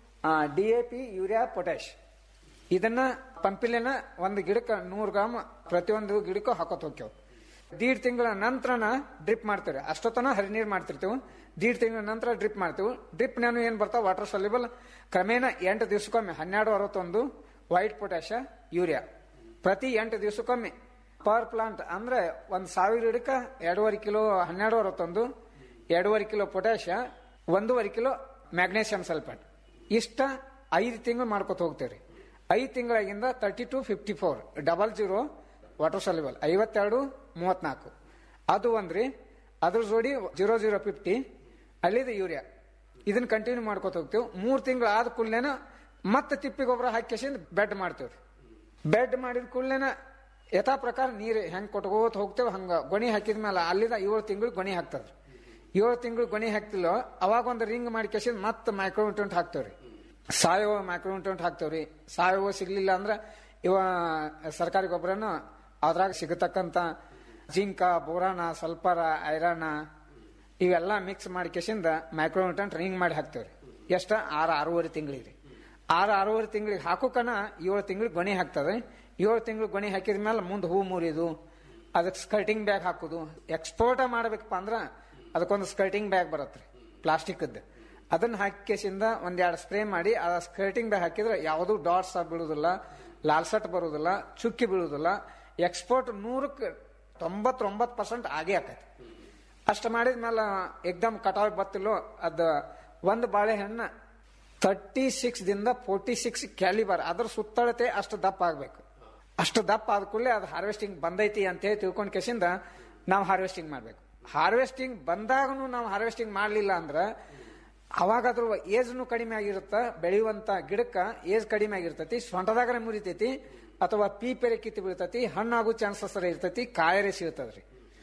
D A P urea potash ಇದನ್ನ ಪಂಪಿಲೆನ ಒಂದು ಗಿಡಕ್ಕೆ ನೂರು ಗ್ರಾಮ್ ಪ್ರತಿಯೊಂದು ಗಿಡಕ್ಕೂ ಹಾಕೋತ್ ಹೋಗ್ತೇವೆ ದೀಡ್ ತಿಂಗಳ ನಂತರನ ಡ್ರಿಪ್ ಮಾಡ್ತೇವೆ ಅಷ್ಟೊತ್ತನ ಹರಿ ನೀರು ಮಾಡ್ತಿರ್ತೇವೆ ದೀಡ್ ತಿಂಗಳ ನಂತರ ಡ್ರಿಪ್ ಮಾಡ್ತೇವೆ ಡ್ರಿಪ್ ನಾನು ಏನ್ ಬರ್ತಾವ ವಾಟರ್ ಸೊಲ್ಯೂಬಲ್ ಕ್ರಮೇಣ ಎಂಟು ದಿವಸಕ್ಕೊಮ್ಮೆ ಹನ್ನೆರಡು ಅರವತ್ತೊಂದು ವೈಟ್ ಪೊಟ್ಯಾಶ ಯೂರಿಯಾ ಪ್ರತಿ ಎಂಟು ದಿವಸಕ್ಕೊಮ್ಮೆ ಪರ್ ಪ್ಲಾಂಟ್ ಅಂದ್ರೆ ಒಂದ್ ಸಾವಿರ ಗಿಡಕ್ಕೆ ಎರಡೂವರೆ ಕಿಲೋ ಹನ್ನೆರಡು ಅರವತ್ತೊಂದು ಎರಡೂವರೆ ಕಿಲೋ ಪೊಟ್ಯಾಶ ಒಂದೂವರೆ ಕಿಲೋ ಮ್ಯಾಗ್ನೇಷಿಯಂ ಸಲ್ಫೇಟ್ ಇಷ್ಟ ಐದು ತಿಂಗಳು ಮಾಡ್ಕೊತ ಹೋಗ್ತೇವ್ರಿ ಐದು ತಿಂಗಳಾಗಿಂದ thirty two fifty four double zero water soluble ಐವತ್ತೆರಡು ಮೂವತ್ನಾಲ್ಕು ಅದು ಒಂದ್ರಿ ಅದ್ರ ಜೋಡಿ ಜೀರೋ ಜೀರೋ ಫಿಫ್ಟಿ ಅಲ್ಲಿದ ಯೂರಿಯಾ ಇದನ್ನ ಕಂಟಿನ್ಯೂ ಮಾಡ್ಕೊತ ಹೋಗ್ತೇವೆ ಮೂರ್ ತಿಂಗಳು ಆದ ಕೂಡಲೇನ ಮತ್ತೆ ತಿಪ್ಪಿ ಗೊಬ್ಬರ ಹಾಕಿಸಿಂದ ಬೆಡ್ ಮಾಡ್ತೇವ್ರಿ ಬೆಡ್ ಮಾಡಿದ ಕೂಡಲೇನ ಯಥಾ ಪ್ರಕಾರ ನೀರು ಹೆಂಗ್ ಕೊಟ್ಕೋತ ಹೋಗ್ತೇವೆ ಹಂಗ ಗೊಣಿ ಹಾಕಿದ ಮೇಲೆ ಅಲ್ಲಿದ ಏಳು ತಿಂಗಳು ಗೊಣಿ ಹಾಕ್ತದ್ರಿ ಏಳು ತಿಂಗಳು ಗೊಣಿ ಹಾಕ್ತಿಲ್ಲೋ ಅವಾಗ ಒಂದು ರಿಂಗ್ ಮಾಡಿ ಕೆಸಿಂದ ಮತ್ತೆ ಮೈಕ್ರೋನ್ಯೂಟ್ರೆಂಟ್ ಹಾಕ್ತೇವ್ರಿ ಸಾವಯವ ಮೈಕ್ರೋನ್ಯೂಟ್ರೆಂಟ್ ಹಾಕ್ತೇವ್ರಿ ಸಾವಯವ ಸಿಗ್ಲಿಲ್ಲ ಅಂದ್ರ ಇವ ಸರ್ಕಾರಿ ಗೊಬ್ಬರನು ಅದ್ರಾಗ ಸಿಗತಕ್ಕಂತ ಜಿಂಕ ಬೋರಾನ ಸಲ್ಫರ ಐರನ್ ಇವೆಲ್ಲ ಮಿಕ್ಸ್ ಮಾಡಿ ಕೆಸಿಂದ ಮೈಕ್ರೋನ್ಯೂಟ್ರೆಂಟ್ ರಿಂಗ್ ಮಾಡಿ ಹಾಕ್ತೇವ್ರಿ ಎಷ್ಟ ಆರು ಆರೂವರೆ ತಿಂಗಳಿಗೆ ಆರು ಆರೂವರೆ ತಿಂಗಳಿಗೆ ಹಾಕೋಕನ ಏಳು ತಿಂಗಳಿಗೆ ಗೊಣಿ ಹಾಕ್ತದೆ ಏಳು ತಿಂಗಳು ಗೊಣಿ ಹಾಕಿದ ಮೇಲೆ ಮುಂದೆ ಹೂ ಮುರಿದು ಅದಕ್ಕೆ ಸ್ಕರ್ಟಿಂಗ್ ಬ್ಯಾಗ್ ಹಾಕುದು ಎಕ್ಸ್ಪೋರ್ಟ್ ಮಾಡ್ಬೇಕಪ್ಪ ಅಂದ್ರ ಅದಕ್ಕೊಂದು ಸ್ಕರ್ಟಿಂಗ್ ಬ್ಯಾಗ್ ಬರತ್ರಿ ಪ್ಲಾಸ್ಟಿಕ್ದು ಅದನ್ನ ಹಾಕಿಸಿಂದ ಒಂದೆರಡು ಸ್ಪ್ರೇ ಮಾಡಿ ಆ ಸ್ಕರ್ಟಿಂಗ್ ಬ್ಯಾಗ್ ಹಾಕಿದ್ರೆ ಯಾವುದೂ ಡಾಟ್ಸ್ ಬೀಳುದಿಲ್ಲ ಲಾಲ್ಸಟ್ ಬರುದಿಲ್ಲ ಚುಕ್ಕಿ ಬೀಳುದಿಲ್ಲ ಎಕ್ಸ್ಪೋರ್ಟ್ ನೂರಕ್ಕೆ ತೊಂಬತ್ತೊಂಬತ್ತು ಪರ್ಸೆಂಟ್ ಆಗೇ ಆಕೈತಿ ಅಷ್ಟು ಮಾಡಿದ್ಮೇಲೆ ಎಕ್ದಮ್ ಕಟಾವ್ ಬತ್ತಿಲ್ಲೋ ಅದ ಒಂದು ಬಾಳೆಹಣ್ಣ ತರ್ಟಿ ಸಿಕ್ಸ್ ದಿಂದ ಫೋರ್ಟಿ ಸಿಕ್ಸ್ ಕ್ಯಾಲಿಬರ್ ಅದ್ರ ಸುತ್ತಳತೆ ಅಷ್ಟು ದಪ್ಪ ಆಗ್ಬೇಕು ಅಷ್ಟು ದಪ್ಪ ಆದ ಕೂಡಲೇ ಅದು ಹಾರ್ವೆಸ್ಟಿಂಗ್ ಬಂದೈತಿ ಅಂತ ಹೇಳಿ ತಿಳ್ಕೊಂಡ್ ಕೇಸಿಂದ ನಾವು ಹಾರ್ವೆಸ್ಟಿಂಗ್ ಮಾಡ್ಬೇಕು ಹಾರ್ವೆಸ್ಟಿಂಗ್ ಬಂದಾಗನು ನಾವು ಹಾರ್ವೆಸ್ಟಿಂಗ್ ಮಾಡ್ಲಿಲ್ಲ ಅಂದ್ರ ಅವಾಗ ಅದ್ರ ಏಜ್ನು ಕಡಿಮೆ ಆಗಿರುತ್ತ ಬೆಳೆಯುವಂತ ಗಿಡಕ್ಕ ಏಜ್ ಕಡಿಮೆ ಆಗಿರ್ತೈತಿ ಸೊಂಟದಾಗನೆ ಮುರಿತೈತಿ ಅಥವಾ ಪೀಪೆರೆ ಕಿತ್ತು ಬೀಳ್ತೈತಿ ಹಣ್ಣಾಗೋ ಚಾನ್ಸಸ್ ಇರ್ತೈತಿ ಕಾಯರೆ ಸಿಗ್ತದ್ರಿ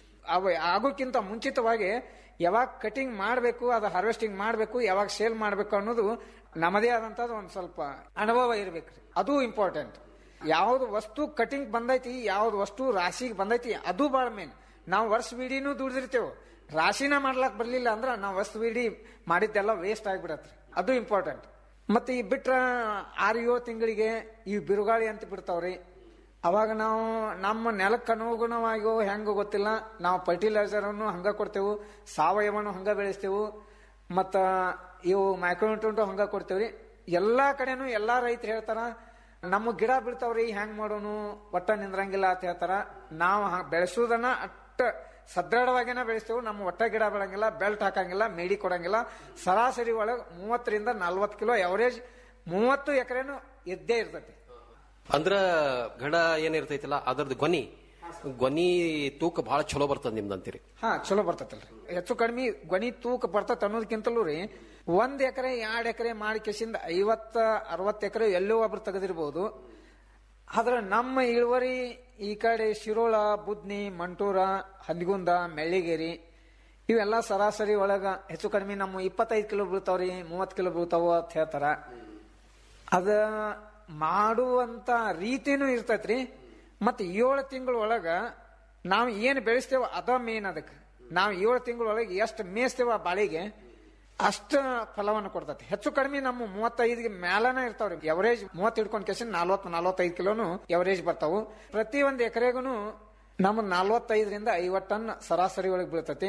ಅವ ಆಗೋಕ್ಕಿಂತ ಮುಂಚಿತವಾಗಿ ಯಾವಾಗ ಕಟಿಂಗ್ ಮಾಡಬೇಕು ಅದು ಹಾರ್ವೆಸ್ಟಿಂಗ್ ಮಾಡಬೇಕು ಯಾವಾಗ ಸೇಲ್ ಮಾಡಬೇಕು ಅನ್ನೋದು ನಮ್ಮದೇ ಆದಂತದ್ದು ಒಂದು ಸ್ವಲ್ಪ ಅನುಭವ ಇರ್ಬೇಕ್ರಿ ಅದು ಇಂಪಾರ್ಟೆಂಟ್ ಯಾವ್ದು ವಸ್ತು ಕಟಿಂಗ್ ಬಂದೈತಿ ಯಾವ್ದು ವಸ್ತು ರಾಶಿಗೆ ಬಂದೈತಿ ಅದು ಬಹಳ ಮೇನ್ ನಾವು ವರ್ಷ ಬಿಡಿನೂ ದುಡಿದಿರ್ತೇವೆ ರಾಶಿನ ಮಾಡ್ಲಾಕ್ ಬರ್ಲಿಲ್ಲ ಅಂದ್ರ ನಾವು ವಸ್ತು ಬಿಡಿ ಮಾಡಿದ್ದೆಲ್ಲ ವೇಸ್ಟ್ ಆಗಿಬಿಡತ್ರಿ ಅದು ಇಂಪಾರ್ಟೆಂಟ್ ಮತ್ತೆ ಈ ಬಿಟ್ರ ಆರು ಏಳು ತಿಂಗಳಿಗೆ ಈ ಬಿರುಗಾಳಿ ಅಂತ ಬಿಡ್ತಾವ್ರಿ ಅವಾಗ ನಾವು ನಮ್ಮ ನೆಲಕ್ಕೆ ಅನುಗುಣವಾಗಿಯೋ ಹೆಂಗ ಗೊತ್ತಿಲ್ಲ ನಾವು ಫರ್ಟಿಲೈಸರ್ ಅನ್ನು ಹಂಗ ಕೊಡ್ತೇವು ಸಾವಯವನು ಹಂಗ ಬೆಳೆಸ್ತೇವು ಮತ್ತ ಇವು ಮೈಕ್ರೋನ್ಯೂಟ್ರೆಂಟು ಹಂಗ ಕೊಡ್ತೇವ್ರಿ ಎಲ್ಲಾ ಕಡೆನೂ ಎಲ್ಲಾ ರೈತರು ಹೇಳ್ತಾರ ನಮ್ಮ ಗಿಡ ಬೀಳ್ತಾವ್ರಿ ಹೆಂಗ್ ಮಾಡೋನು ಒಟ್ಟ ನಿಂದ್ರಂಗಿಲ್ಲ ಅಂತ ಹೇಳ್ತಾರ ನಾವು ಬೆಳೆಸೋದನ್ನ ಅಟ್ಟ ಸದೃಢವಾಗಿನ ಬೆಳೆಸ್ತೇವೆ ನಮ್ಮ ಒಟ್ಟ ಗಿಡ ಬೆಳಂಗಿಲ್ಲ ಬೆಲ್ಟ್ ಹಾಕಂಗಿಲ್ಲ ಮೇಡಿ ಕೊಡಂಗಿಲ್ಲ ಸರಾಸರಿ ಒಳಗೆ ಮೂವತ್ತರಿಂದ ನಲ್ವತ್ತು ಕಿಲೋ ಎವರೇಜ್ ಮೂವತ್ತು ಎಕರೆನು ಇದ್ದೇ ಇರ್ತೈತಿ ಅಂದ್ರ ಘಡ ಏನಿರ್ತೈತಿಲ್ಲ ಅದರದ್ದು ಗೊನಿ ಗೊನಿ ತೂಕ ಬಹಳ ಚಲೋ ಬರ್ತದ ನಿಮ್ದಂತೀರಿ ಹಾ ಚಲೋ ಬರ್ತೈತಲ್ರಿ ಹೆಚ್ಚು ಕಡಿಮೆ ಗೊನಿ ತೂಕ ಬರ್ತೈತೆ ಅನ್ನೋದಕ್ಕಿಂತಲೂ ರೀ ಒಂದ್ ಎಕರೆ ಎರಡ್ ಎಕರೆ ಮಾಡಿ ಕೆಸಿಂದ ಐವತ್ತ ಅರವತ್ತು ಎಕರೆ ಎಲ್ಲೋ ಒಬ್ರು ತೆಗೆದಿರ್ಬೋದು ಆದ್ರೆ ನಮ್ಮ ಇಳುವರಿ ಈ ಕಡೆ ಶಿರೋಳ ಬುದ್ನಿ ಮಂಟೂರ ಹಂದಿಗುಂದ ಮೆಳ್ಳಿಗೇರಿ ಇವೆಲ್ಲ ಸರಾಸರಿ ಒಳಗ ಹೆಚ್ಚು ಕಡಿಮೆ ನಮ್ಮ ಇಪ್ಪತ್ತೈದು ಕಿಲೋ ಬೀಳ್ತಾವ್ರಿ ಮೂವತ್ ಕಿಲೋ ಬೀಳ್ತಾವ ಅಂತ ಹೇಳ್ತಾರ ಅದ ಮಾಡುವಂತ ರೀತಿನೂ ಇರ್ತೈತ್ರಿ ಮತ್ ಏಳು ತಿಂಗಳ ಒಳಗ ನಾವು ಏನ್ ಬೆಳೆಸ್ತೇವ ಅದ ಮೇನ್ ಅದಕ್ಕೆ ನಾವು ಏಳು ತಿಂಗಳೊಳಗೆ ಎಷ್ಟು ಮೇಯಿಸ್ತೇವ ಆ ಬಾಳಿಗೆ ಅಷ್ಟ ಫಲವನ್ನು ಕೊಡ್ತೈತಿ ಹೆಚ್ಚು ಕಡಿಮೆ ನಮ್ಮ ಮೂವತ್ತೈದಿಗೆ ಮ್ಯಾಲನ ಇರ್ತಾವ್ರಿ ಎವರೇಜ್ ಮೂವತ್ತು ಹಿಡ್ಕೊಂಡ್ ಕೆಸಿನ್ ನಲ್ವತ್ ನಲ್ವತ್ತೈದು ಕಿಲೋನು ಎವರೇಜ್ ಬರ್ತಾವು ಪ್ರತಿ ಒಂದು ಎಕರೆಗೂ ನಮ್ಮ ನಲ್ವತ್ತೈದರಿಂದ ಐವತ್ತು ಟನ್ ಸರಾಸರಿ ಒಳಗೆ ಬೀಳ್ತೈತಿ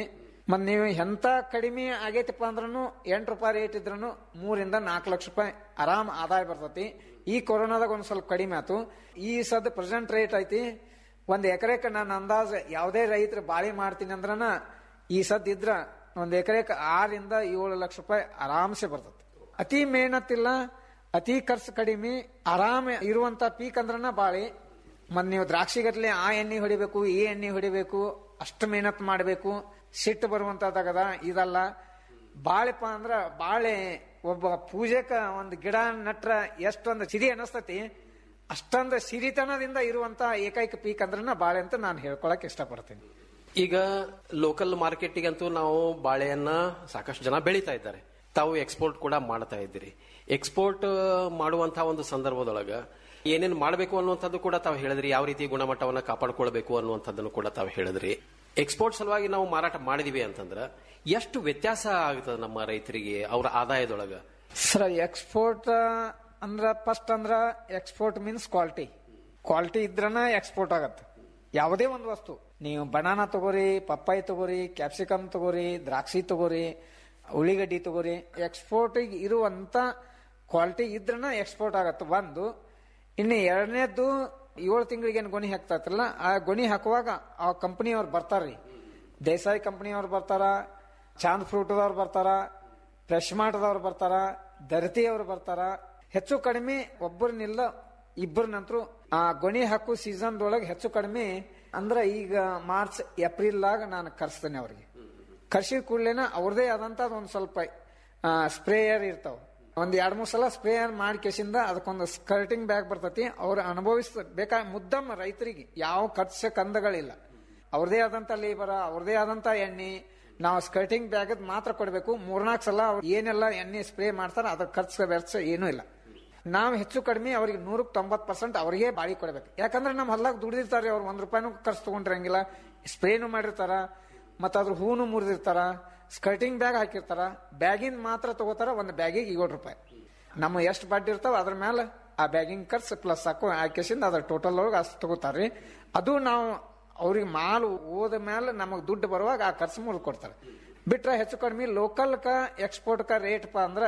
ಮತ್ ನೀವು ಎಂತ ಕಡಿಮೆ ಆಗೈತಪ್ಪ ಅಂದ್ರೂ ಎಂಟು ರೂಪಾಯಿ ರೇಟ್ ಇದ್ರೂ ಮೂರಿಂದ ನಾಲ್ಕು ಲಕ್ಷ ರೂಪಾಯಿ ಆರಾಮ್ ಆದಾಯ ಬರ್ತೈತಿ ಈ ಕೊರೋನಾದಾಗ ಒಂದ್ ಸ್ವಲ್ಪ ಕಡಿಮೆ ಆತು ಈ ಸದ್ ಪ್ರೆಸೆಂಟ್ ರೇಟ್ ಐತಿ ಒಂದ್ ಎಕರೆಕ್ ನಾನು ಅಂದಾಜ್ ಯಾವುದೇ ರೈತರು ಬಾಳಿ ಮಾಡ್ತೀನಿ ಅಂದ್ರನ ಈ ಸದ್ ಇದ್ರ ಒಂದ್ ಎಕರೆಕ್ ಆರಿಂದ ಏಳು ಲಕ್ಷ ರೂಪಾಯಿ ಆರಾಮ್ಸೆ ಬರ್ತೈತಿ ಅತಿ ಮೇಹನತ್ತಿಲ್ಲ ಅತಿ ಖರ್ಚು ಕಡಿಮೆ ಆರಾಮ ಇರುವಂತ ಪೀಕ್ ಅಂದ್ರನ ಬಾಳಿ ಮತ್ ನೀವು ದ್ರಾಕ್ಷಿ ಗಟ್ಲೆ ಆ ಎಣ್ಣೆ ಹೊಡಿಬೇಕು ಈ ಎಣ್ಣೆ ಹೊಡಿಬೇಕು ಅಷ್ಟು ಮೇಹನತ್ ಮಾಡಬೇಕು ಸಿಟ್ಟು ಬರುವಂತದಾಗದ ಇದಲ್ಲ ಬಾಳೆಪ್ಪ ಅಂದ್ರ ಬಾಳೆ ಒಬ್ಬ ಪೂಜೆಕ ಒಂದು ಗಿಡ ನಟ್ರ ಎಷ್ಟೊಂದು ಸಿರಿ ಅನಸ್ತತಿ ಅಷ್ಟೊಂದು ಸಿರಿತನದಿಂದ ಇರುವಂತ ಏಕೈಕ ಪೀಕ್ ಅಂದ್ರನ ಬಾಳೆ ಅಂತ ನಾನು ಹೇಳ್ಕೊಳಕ್ ಇಷ್ಟಪಡ್ತೀನಿ ಈಗ ಲೋಕಲ್ ಮಾರ್ಕೆಟಿಗಂತೂ ನಾವು ಬಾಳೆಯನ್ನ ಸಾಕಷ್ಟು ಜನ ಬೆಳೀತಾ ಇದ್ದಾರೆ ತಾವು ಎಕ್ಸ್ಪೋರ್ಟ್ ಕೂಡ ಮಾಡ್ತಾ ಇದ್ದೀರಿ ಎಕ್ಸ್ಪೋರ್ಟ್ ಮಾಡುವಂತಹ ಒಂದು ಸಂದರ್ಭದೊಳಗ ಏನೇನು ಮಾಡಬೇಕು ಅನ್ನುವಂಥದ್ದು ಕೂಡ ತಾವು ಹೇಳಿದ್ರಿ ಯಾವ ರೀತಿ ಗುಣಮಟ್ಟವನ್ನ ಕಾಪಾಡ್ಕೊಳ್ಬೇಕು ಅನ್ನುವಂಥದ್ದನ್ನು ಕೂಡ ತಾವು ಹೇಳಿದ್ರಿ ಎಕ್ಸ್ಪೋರ್ಟ್ ಸಲುವಾಗಿ ನಾವು ಮಾರಾಟ ಮಾಡಿದೀವಿ ಅಂತಂದ್ರ ಎಷ್ಟು ವ್ಯತ್ಯಾಸ ಆಗ್ತದೆ ನಮ್ಮ ರೈತರಿಗೆ ಅವರ ಆದಾಯದೊಳಗ ಸರ್ ಎಕ್ಸ್ಪೋರ್ಟ್ ಅಂದ್ರ ಫಸ್ಟ್ ಅಂದ್ರ ಎಕ್ಸ್ಪೋರ್ಟ್ ಮೀನ್ಸ್ ಕ್ವಾಲಿಟಿ ಕ್ವಾಲಿಟಿ ಇದ್ರನ ಎಕ್ಸ್ಪೋರ್ಟ್ ಆಗತ್ತೆ ಯಾವುದೇ ಒಂದು ವಸ್ತು ನೀವು ಬನಾನಾ ತಗೋರಿ ಪಪ್ಪಾಯಿ ತಗೋರಿ ಕ್ಯಾಪ್ಸಿಕಮ್ ತಗೋರಿ ದ್ರಾಕ್ಷಿ ತಗೋರಿ ಉಳ್ಳಿಗಡ್ಡಿ ತಗೋರಿ ಎಕ್ಸ್ಪೋರ್ಟ್ ಇರುವಂತ ಕ್ವಾಲಿಟಿ ಇದ್ರನ ಎಕ್ಸ್ಪೋರ್ಟ್ ಆಗತ್ತೆ ಒಂದು ಇನ್ನು ಎರಡನೇದ್ದು ಏಳು ತಿಂಗಳಿಗೆ ಏನು ಗೊನಿ ಹಾಕ್ತಾರಲ್ಲ ಆ ಗೊನಿ ಹಾಕುವಾಗ ಆ ಕಂಪನಿಯವ್ರು ಬರ್ತಾರ್ರಿ ದೇಸಾಯಿ ಕಂಪನಿಯವ್ರು ಬರ್ತಾರ ಚಾಂದ್ ಫ್ರೂಟ್ದವ್ರು ಬರ್ತಾರ ಫ್ರೆಶ್ ಮಾರ್ಟ್ದವ್ರು ಬರ್ತಾರ ದರ್ತಿಯವ್ರು ಬರ್ತಾರ ಹೆಚ್ಚು ಕಡಿಮೆ ಒಬ್ಬರನ್ನಿಲ್ಲ ಇಬ್ಬರ ನಂತರ ಆ ಗೊನಿ ಹಾಕು ಸೀಸನ್ ಒಳಗೆ ಹೆಚ್ಚು ಕಡಿಮೆ ಅಂದ್ರ ಈಗ ಮಾರ್ಚ್ ಏಪ್ರಿಲ್ ಆಗ ನಾನು ಕರ್ಸ್ತೇನೆ ಅವ್ರಿಗೆ ಕರ್ಸಿದ ಕೂಡ್ಲೇನ ಅವ್ರದೇ ಆದಂತ ಒಂದ್ ಸ್ವಲ್ಪ ಸ್ಪ್ರೇಯರ್ ಇರ್ತಾವ ಒಂದ್ ಎರಡ್ ಮೂರ್ ಸಲ ಸ್ಪ್ರೇಯರ್ ಮಾಡಿ ಕೇಸಿಂದ ಅದಕ್ಕೊಂದು ಸ್ಕರ್ಟಿಂಗ್ ಬ್ಯಾಗ್ ಬರ್ತೈತಿ ಅವ್ರು ಅನುಭವಿಸ್ ಬೇಕಾ ಮುದ್ದಮ್ಮ ರೈತರಿಗೆ ಯಾವ ಖರ್ಚು ಕಂದಗಳಿಲ್ಲ ಅವ್ರದೇ ಆದಂತ ಲೇಬರ ಅವ್ರದೇ ಆದಂತ ಎಣ್ಣೆ ನಾವು ಸ್ಕರ್ಟಿಂಗ್ ಬ್ಯಾಗ್ ಮಾತ್ರ ಕೊಡಬೇಕು ಮೂರ್ನಾಲ್ಕು ಸಲ ಅವ್ರು ಏನೆಲ್ಲ ಎಣ್ಣೆ ಸ್ಪ್ರೇ ಮಾಡ್ತಾರ ಅದ್ರ ಖರ್ಚು ವೆಚ್ಚ ಏನೂ ಇಲ್ಲ ನಾವು ಹೆಚ್ಚು ಕಡಿಮೆ ಅವ್ರಿಗೆ ನೂರಕ್ಕೆ ತೊಂಬತ್ ಪರ್ಸೆಂಟ್ ಅವ್ರಿಗೆ ಬಾಳಿ ಕೊಡ್ಬೇಕು ಯಾಕಂದ್ರೆ ನಮ್ಮ ಹೊಲ್ದಾಗ ದುಡಿದಿರ್ತಾರೆ ಅವ್ರು ಒಂದ್ ರೂಪಾಯಿನೂ ಖರ್ಚು ತಗೊಂಡಿರಂಗಿಲ್ಲ ಸ್ಪ್ರೇನು ಮಾಡಿರ್ತಾರ ಮತ್ತ ಅದ್ರ ಹೂನು ಮುರಿದಿರ್ತಾರ ಸ್ಕರ್ಟಿಂಗ್ ಬ್ಯಾಗ್ ಹಾಕಿರ್ತಾರ ಬ್ಯಾಗಿನ್ ಮಾತ್ರ ತಗೋತಾರ ಒಂದು ಬ್ಯಾಗಿಗೆ ಏಳು ರೂಪಾಯಿ ನಮ್ಮ ಎಷ್ಟು ಬಡ್ಡಿ ಇರ್ತಾವ ಅದ್ರ ಮೇಲೆ ಆ ಬ್ಯಾಗಿಂಗ್ ಖರ್ಚು ಪ್ಲಸ್ ಹಾಕೋ ಹಾಕಿಸಿಂದ ಅದ್ರ ಟೋಟಲ್ ಒಳಗೆ ಅಷ್ಟು ತಗೋತಾರ್ರಿ ಅದು ನಾವು ಅವ್ರಿಗೆ ಮಾಲ್ ಹೋದ ಮೇಲೆ ನಮಗ್ ದುಡ್ಡು ಬರುವಾಗ ಆ ಖರ್ಚು ಮುರಿದು ಕೊಡ್ತಾರೆ ಬಿಟ್ರೆ ಹೆಚ್ಚು ಕಡಿಮೆ ಲೋಕಲ್ ಕ ಎಕ್ಸ್ಪೋರ್ಟ್ ಕ ರೇಟ್ ಪ ಅಂದ್ರೆ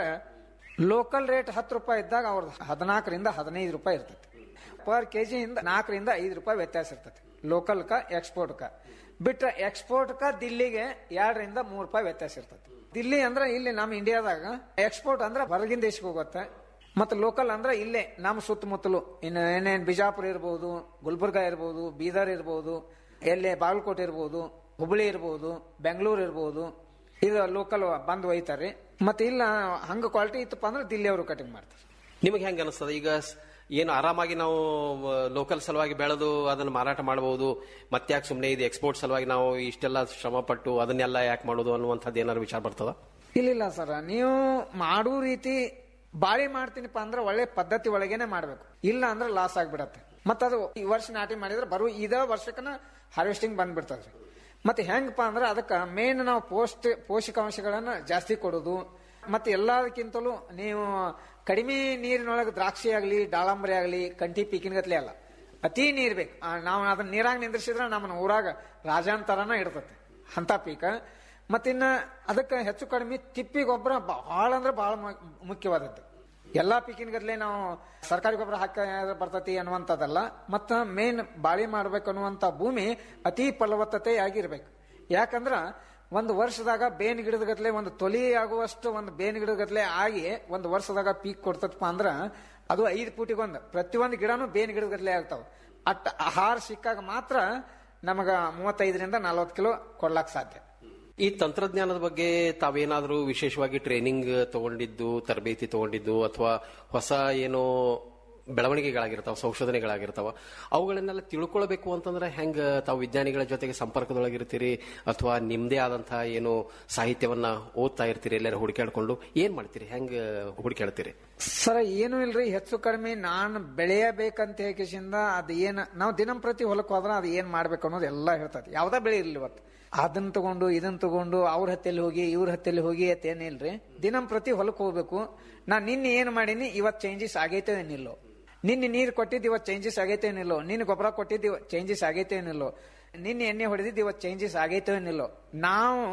ಲೋಕಲ್ ರೇಟ್ ಹತ್ತು ರೂಪಾಯಿ ಇದ್ದಾಗ ಅವ್ರದ್ದು ಹದಿನಾಲ್ಕರಿಂದ ಹದಿನೈದು ರೂಪಾಯಿ ಇರ್ತೈತಿ ಪರ್ ಕೆಜಿ ಇಂದ ನಾಲ್ಕರಿಂದ ಐದು ರೂಪಾಯಿ ವ್ಯತ್ಯಾಸ ಇರ್ತೈತಿ ಲೋಕಲ್ ಕ ಎಕ್ಸ್ಪೋರ್ಟ್ ಕ ಬಿಟ್ರೆ ಎಕ್ಸ್ಪೋರ್ಟ್ ಕ ದಿಲ್ಲಿಗೆ ಎರಡರಿಂದ ಮೂರು ರೂಪಾಯಿ ವ್ಯತ್ಯಾಸ ಇರ್ತೈತಿ ದಿಲ್ಲಿ ಅಂದ್ರೆ ಇಲ್ಲಿ ನಮ್ಮ ಇಂಡಿಯಾದಾಗ ಎಕ್ಸ್ಪೋರ್ಟ್ ಅಂದ್ರೆ ಹೊರಗಿನ ದೇಶಕ್ಕೆ ಹೋಗುತ್ತೆ ಮತ್ತೆ ಲೋಕಲ್ ಅಂದ್ರೆ ಇಲ್ಲೇ ನಮ್ಮ ಸುತ್ತಮುತ್ತಲು ಇನ್ನು ಏನೇನ್ ಬಿಜಾಪುರ ಇರ್ಬೋದು ಗುಲ್ಬರ್ಗ ಇರ್ಬೋದು ಬೀದರ್ ಇರ್ಬೋದು ಎಲ್ಲೇ ಬಾಗಲಕೋಟೆ ಇರ್ಬೋದು ಹುಬ್ಳಿ ಇರ್ಬೋದು ಬೆಂಗಳೂರು ಇರ್ಬೋದು ಇದು ಲೋಕಲ್ ಬಂದು ಒಯ್ತಾರೆ ಮತ್ತೆ ಇಲ್ಲ ಹಂಗ ಕ್ವಾಲಿಟಿ ಇತ್ತಪ್ಪ ಅಂದ್ರೆ ದಿಲ್ಲಿ ಅವರು ಕಟಿಂಗ್ ಮಾಡ್ತಾರೆ ನಿಮಗೆ ಹೆಂಗ ಅನಿಸ್ತದೆ ಈಗ ಸ್- ಏನು ಆರಾಮಾಗಿ ನಾವು ಲೋಕಲ್ ಸಲುವಾಗಿ ಬೆಳೆದು ಅದನ್ನ ಮಾರಾಟ ಮಾಡಬಹುದು ಮತ್ತ್ಯಾಕೆ ಸುಮ್ಮನೆ ಇದು ಎಕ್ಸ್ಪೋರ್ಟ್ ಸಲುವಾಗಿ ನಾವು ಇಷ್ಟೆಲ್ಲ ಶ್ರಮ ಪಟ್ಟು ಅದನ್ನೆಲ್ಲ ಯಾಕೆ ಮಾಡೋದು ಅನ್ನುವಂಥದ್ದು ಏನಾದ್ರು ವಿಚಾರ ಬರ್ತದ ಇಲ್ಲಿಲ್ಲ ಸರ್ ನೀವು ಮಾಡೋ ರೀತಿ ಬಾಳಿ ಮಾಡ್ತೀನಿಪ್ಪ ಅಂದ್ರೆ ಒಳ್ಳೆ ಪದ್ಧತಿ ಒಳಗೇನೆ ಮಾಡ್ಬೇಕು ಇಲ್ಲ ಅಂದ್ರೆ ಲಾಸ್ ಆಗ್ಬಿಡತ್ತೆ ಮತ್ತೆ ಅದು ಈ ವರ್ಷ ನಾಟಿ ಮಾಡಿದ್ರೆ ಬರೋ ಇದ ವರ್ಷಕ್ಕನ ಹಾರ್ವೆಸ್ಟಿಂಗ್ ಬಂದ್ಬಿಡ್ತದ್ರಿ ಮತ್ತೆ ಹೆಂಗಪ್ಪ ಅಂದ್ರೆ ಅದಕ್ಕೆ ಮೇನ್ ನಾವು ಪೋಸ್ಟ್ ಪೋಷಕಾಂಶಗಳನ್ನ ಜಾಸ್ತಿ ಕೊಡೋದು ಮತ್ತೆ ಎಲ್ಲದಕ್ಕಿಂತಲೂ ನೀವು ಕಡಿಮೆ ನೀರಿನೊಳಗೆ ದ್ರಾಕ್ಷಿ ಆಗಲಿ ದಾಳಂಬರಿ ಆಗಲಿ ಕಂಠಿ ಪೀಕಿನಗತ್ಲೆ ಅಲ್ಲ ಅತಿ ನೀರ್ ಬೇಕು ಆ, ನಾವು ಅದನ್ನ ನೀರಾಗ ನಿಂದ್ರಿಸಿದ್ರೆ ನಮ್ಮ ಊರಾಗ ರಾಜಾಂತರನ ಇರ್ತತೆ ಅಂತ ಪೀಕ ಮತ್ತಿನ್ನ ಅದಕ್ಕೆ ಹೆಚ್ಚು ಕಡಿಮೆ ತಿಪ್ಪಿ ಗೊಬ್ಬರ ಬಹಳ ಅಂದ್ರೆ ಬಹಳ ಮುಖ್ಯವಾದದ್ದು ಎಲ್ಲಾ ಪೀಕಿನ ಗದ್ಲೆ ನಾವು ಸರ್ಕಾರಿ ಗೊಬ್ಬರ ಹಾಕ ಬರ್ತತಿ ಅನ್ನುವಂಥದ್ದಲ್ಲ ಮತ್ತ ಮೇನ್ ಬಾಳಿ ಮಾಡ್ಬೇಕು ಅನ್ನುವಂತ ಭೂಮಿ ಅತಿ ಫಲವತ್ತತೆ ಆಗಿರ್ಬೇಕು ಯಾಕಂದ್ರ ಒಂದು ವರ್ಷದಾಗ ಬೇನ್ ಗಿಡದ ಗತ್ಲೆ ಒಂದು ತೊಲಿ ಆಗುವಷ್ಟು ಒಂದು ಬೇನ್ ಗಿಡದ ಗತ್ಲೆ ಆಗಿ ಒಂದು ವರ್ಷದಾಗ ಪೀಕ್ ಕೊಡ್ತದಪ್ಪ ಅಂದ್ರ ಅದು ಐದು ಫೂಟಿಗೊಂದು ಪ್ರತಿಯೊಂದು ಗಿಡನೂ ಬೇನ್ ಗಿಡದ ಗತ್ಲೆ ಆಗ್ತಾವ ಅಟ್ ಆಹಾರ ಸಿಕ್ಕಾಗ ಮಾತ್ರ ನಮಗ ಮೂವತ್ತೈದರಿಂದ ನಲವತ್ತು ಕಿಲೋ ಕೊಡ್ಲಾಕ್ ಸಾಧ್ಯ ಈ ತಂತ್ರಜ್ಞಾನದ ಬಗ್ಗೆ ತಾವೇನಾದ್ರೂ ವಿಶೇಷವಾಗಿ ಟ್ರೈನಿಂಗ್ ತಗೊಂಡಿದ್ದು ತರಬೇತಿ ತಗೊಂಡಿದ್ದು ಅಥವಾ ಹೊಸ ಏನೋ ಬೆಳವಣಿಗೆಗಳಾಗಿರ್ತಾವ ಸಂಶೋಧನೆಗಳಾಗಿರ್ತಾವ ಅವುಗಳನ್ನೆಲ್ಲ ತಿಳ್ಕೊಳ್ಬೇಕು ಅಂತಂದ್ರೆ ಹೆಂಗ ತಾವು ವಿಜ್ಞಾನಿಗಳ ಜೊತೆಗೆ ಸಂಪರ್ಕದೊಳಗಿರ್ತೀರಿ ಅಥವಾ ನಿಮ್ದೇ ಆದಂತಹ ಏನು ಸಾಹಿತ್ಯವನ್ನ ಓದ್ತಾ ಇರ್ತೀರಿ ಎಲ್ಲಾರು ಹುಡುಕಾಡ್ಕೊಂಡು ಏನ್ ಮಾಡ್ತೀರಿ ಹೆಂಗ ಹುಡುಕಾಡ್ತೀರಿ ಸರ ಏನು ಇಲ್ರಿ ಹೆಚ್ಚು ಕಡಿಮೆ ನಾನು ಬೆಳೆಯಬೇಕಂತ ಹೇಗಿಸಿಂದ ಅದು ಏನ್ ನಾವು ದಿನಂಪ್ರತಿ ಹೊಲಕ್ಕೆ ಹೋದ್ರೆ ಅದು ಏನ್ ಮಾಡ್ಬೇಕು ಅನ್ನೋದು ಎಲ್ಲ ಹೇಳ್ತದೆ ಯಾವ್ದಾ ಬೆಳೆ ಇರ್ಲಿ ಇವತ್ತು ಅದನ್ನ ತಗೊಂಡು ಇದನ್ನ ತಗೊಂಡು ಅವ್ರ ಹತ್ತಿಯಲ್ಲಿ ಹೋಗಿ ಇವ್ರ ಹತ್ತಿಯಲ್ಲಿ ಹೋಗಿ ಅಂತ ಏನಿಲ್ರಿ ದಿನಂಪ್ರತಿ ಹೊಲಕ್ಕೆ ಹೋಗ್ಬೇಕು ನಾ ನಿನ್ನೆ ಏನ್ ಮಾಡೀನಿ ಇವತ್ ಚೇಂಜಸ್ ಆಗೈತೆ ಏನಿಲ್ಲೋ ನಿನ್ನೆ ನೀರ್ ಕೊಟ್ಟಿದ್ದು ಇವತ್ತು ಚೇಂಜಸ್ ಆಗೈತೆ ಏನಿಲ್ಲೋ ನಿನ್ನ ಗೊಬ್ಬರ ಕೊಟ್ಟಿದ್ದು ಚೇಂಜಸ್ ಆಗೈತೆ ಏನಿಲ್ಲೋ ನಿನ್ನೆ ಎಣ್ಣೆ ಹೊಡೆದಿದ್ದು ಇವತ್ತು ಚೇಂಜಸ್ ಆಗೈತೆ ಏನಿಲ್ಲೋ ನಾವು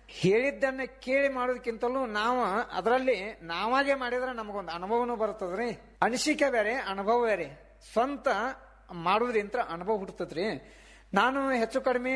ಹೇಳಿದ್ದನ್ನ ಕೇಳಿ ಮಾಡೋದಕ್ಕಿಂತಲೂ ನಾವು ಅದರಲ್ಲಿ ನಾವಾಗೆ ಮಾಡಿದ್ರೆ ನಮಗೊಂದು ಅನುಭವನೂ ಬರ್ತದ್ರಿ ಅನಿಸಿಕೆ ಬೇರೆ ಅನುಭವ ಬೇರೆ ಸ್ವಂತ ಮಾಡೋದ್ರಿಂತ ಅನುಭವ ಹುಡ್ತದ್ರಿ ನಾನು ಹೆಚ್ಚು ಕಡಿಮೆ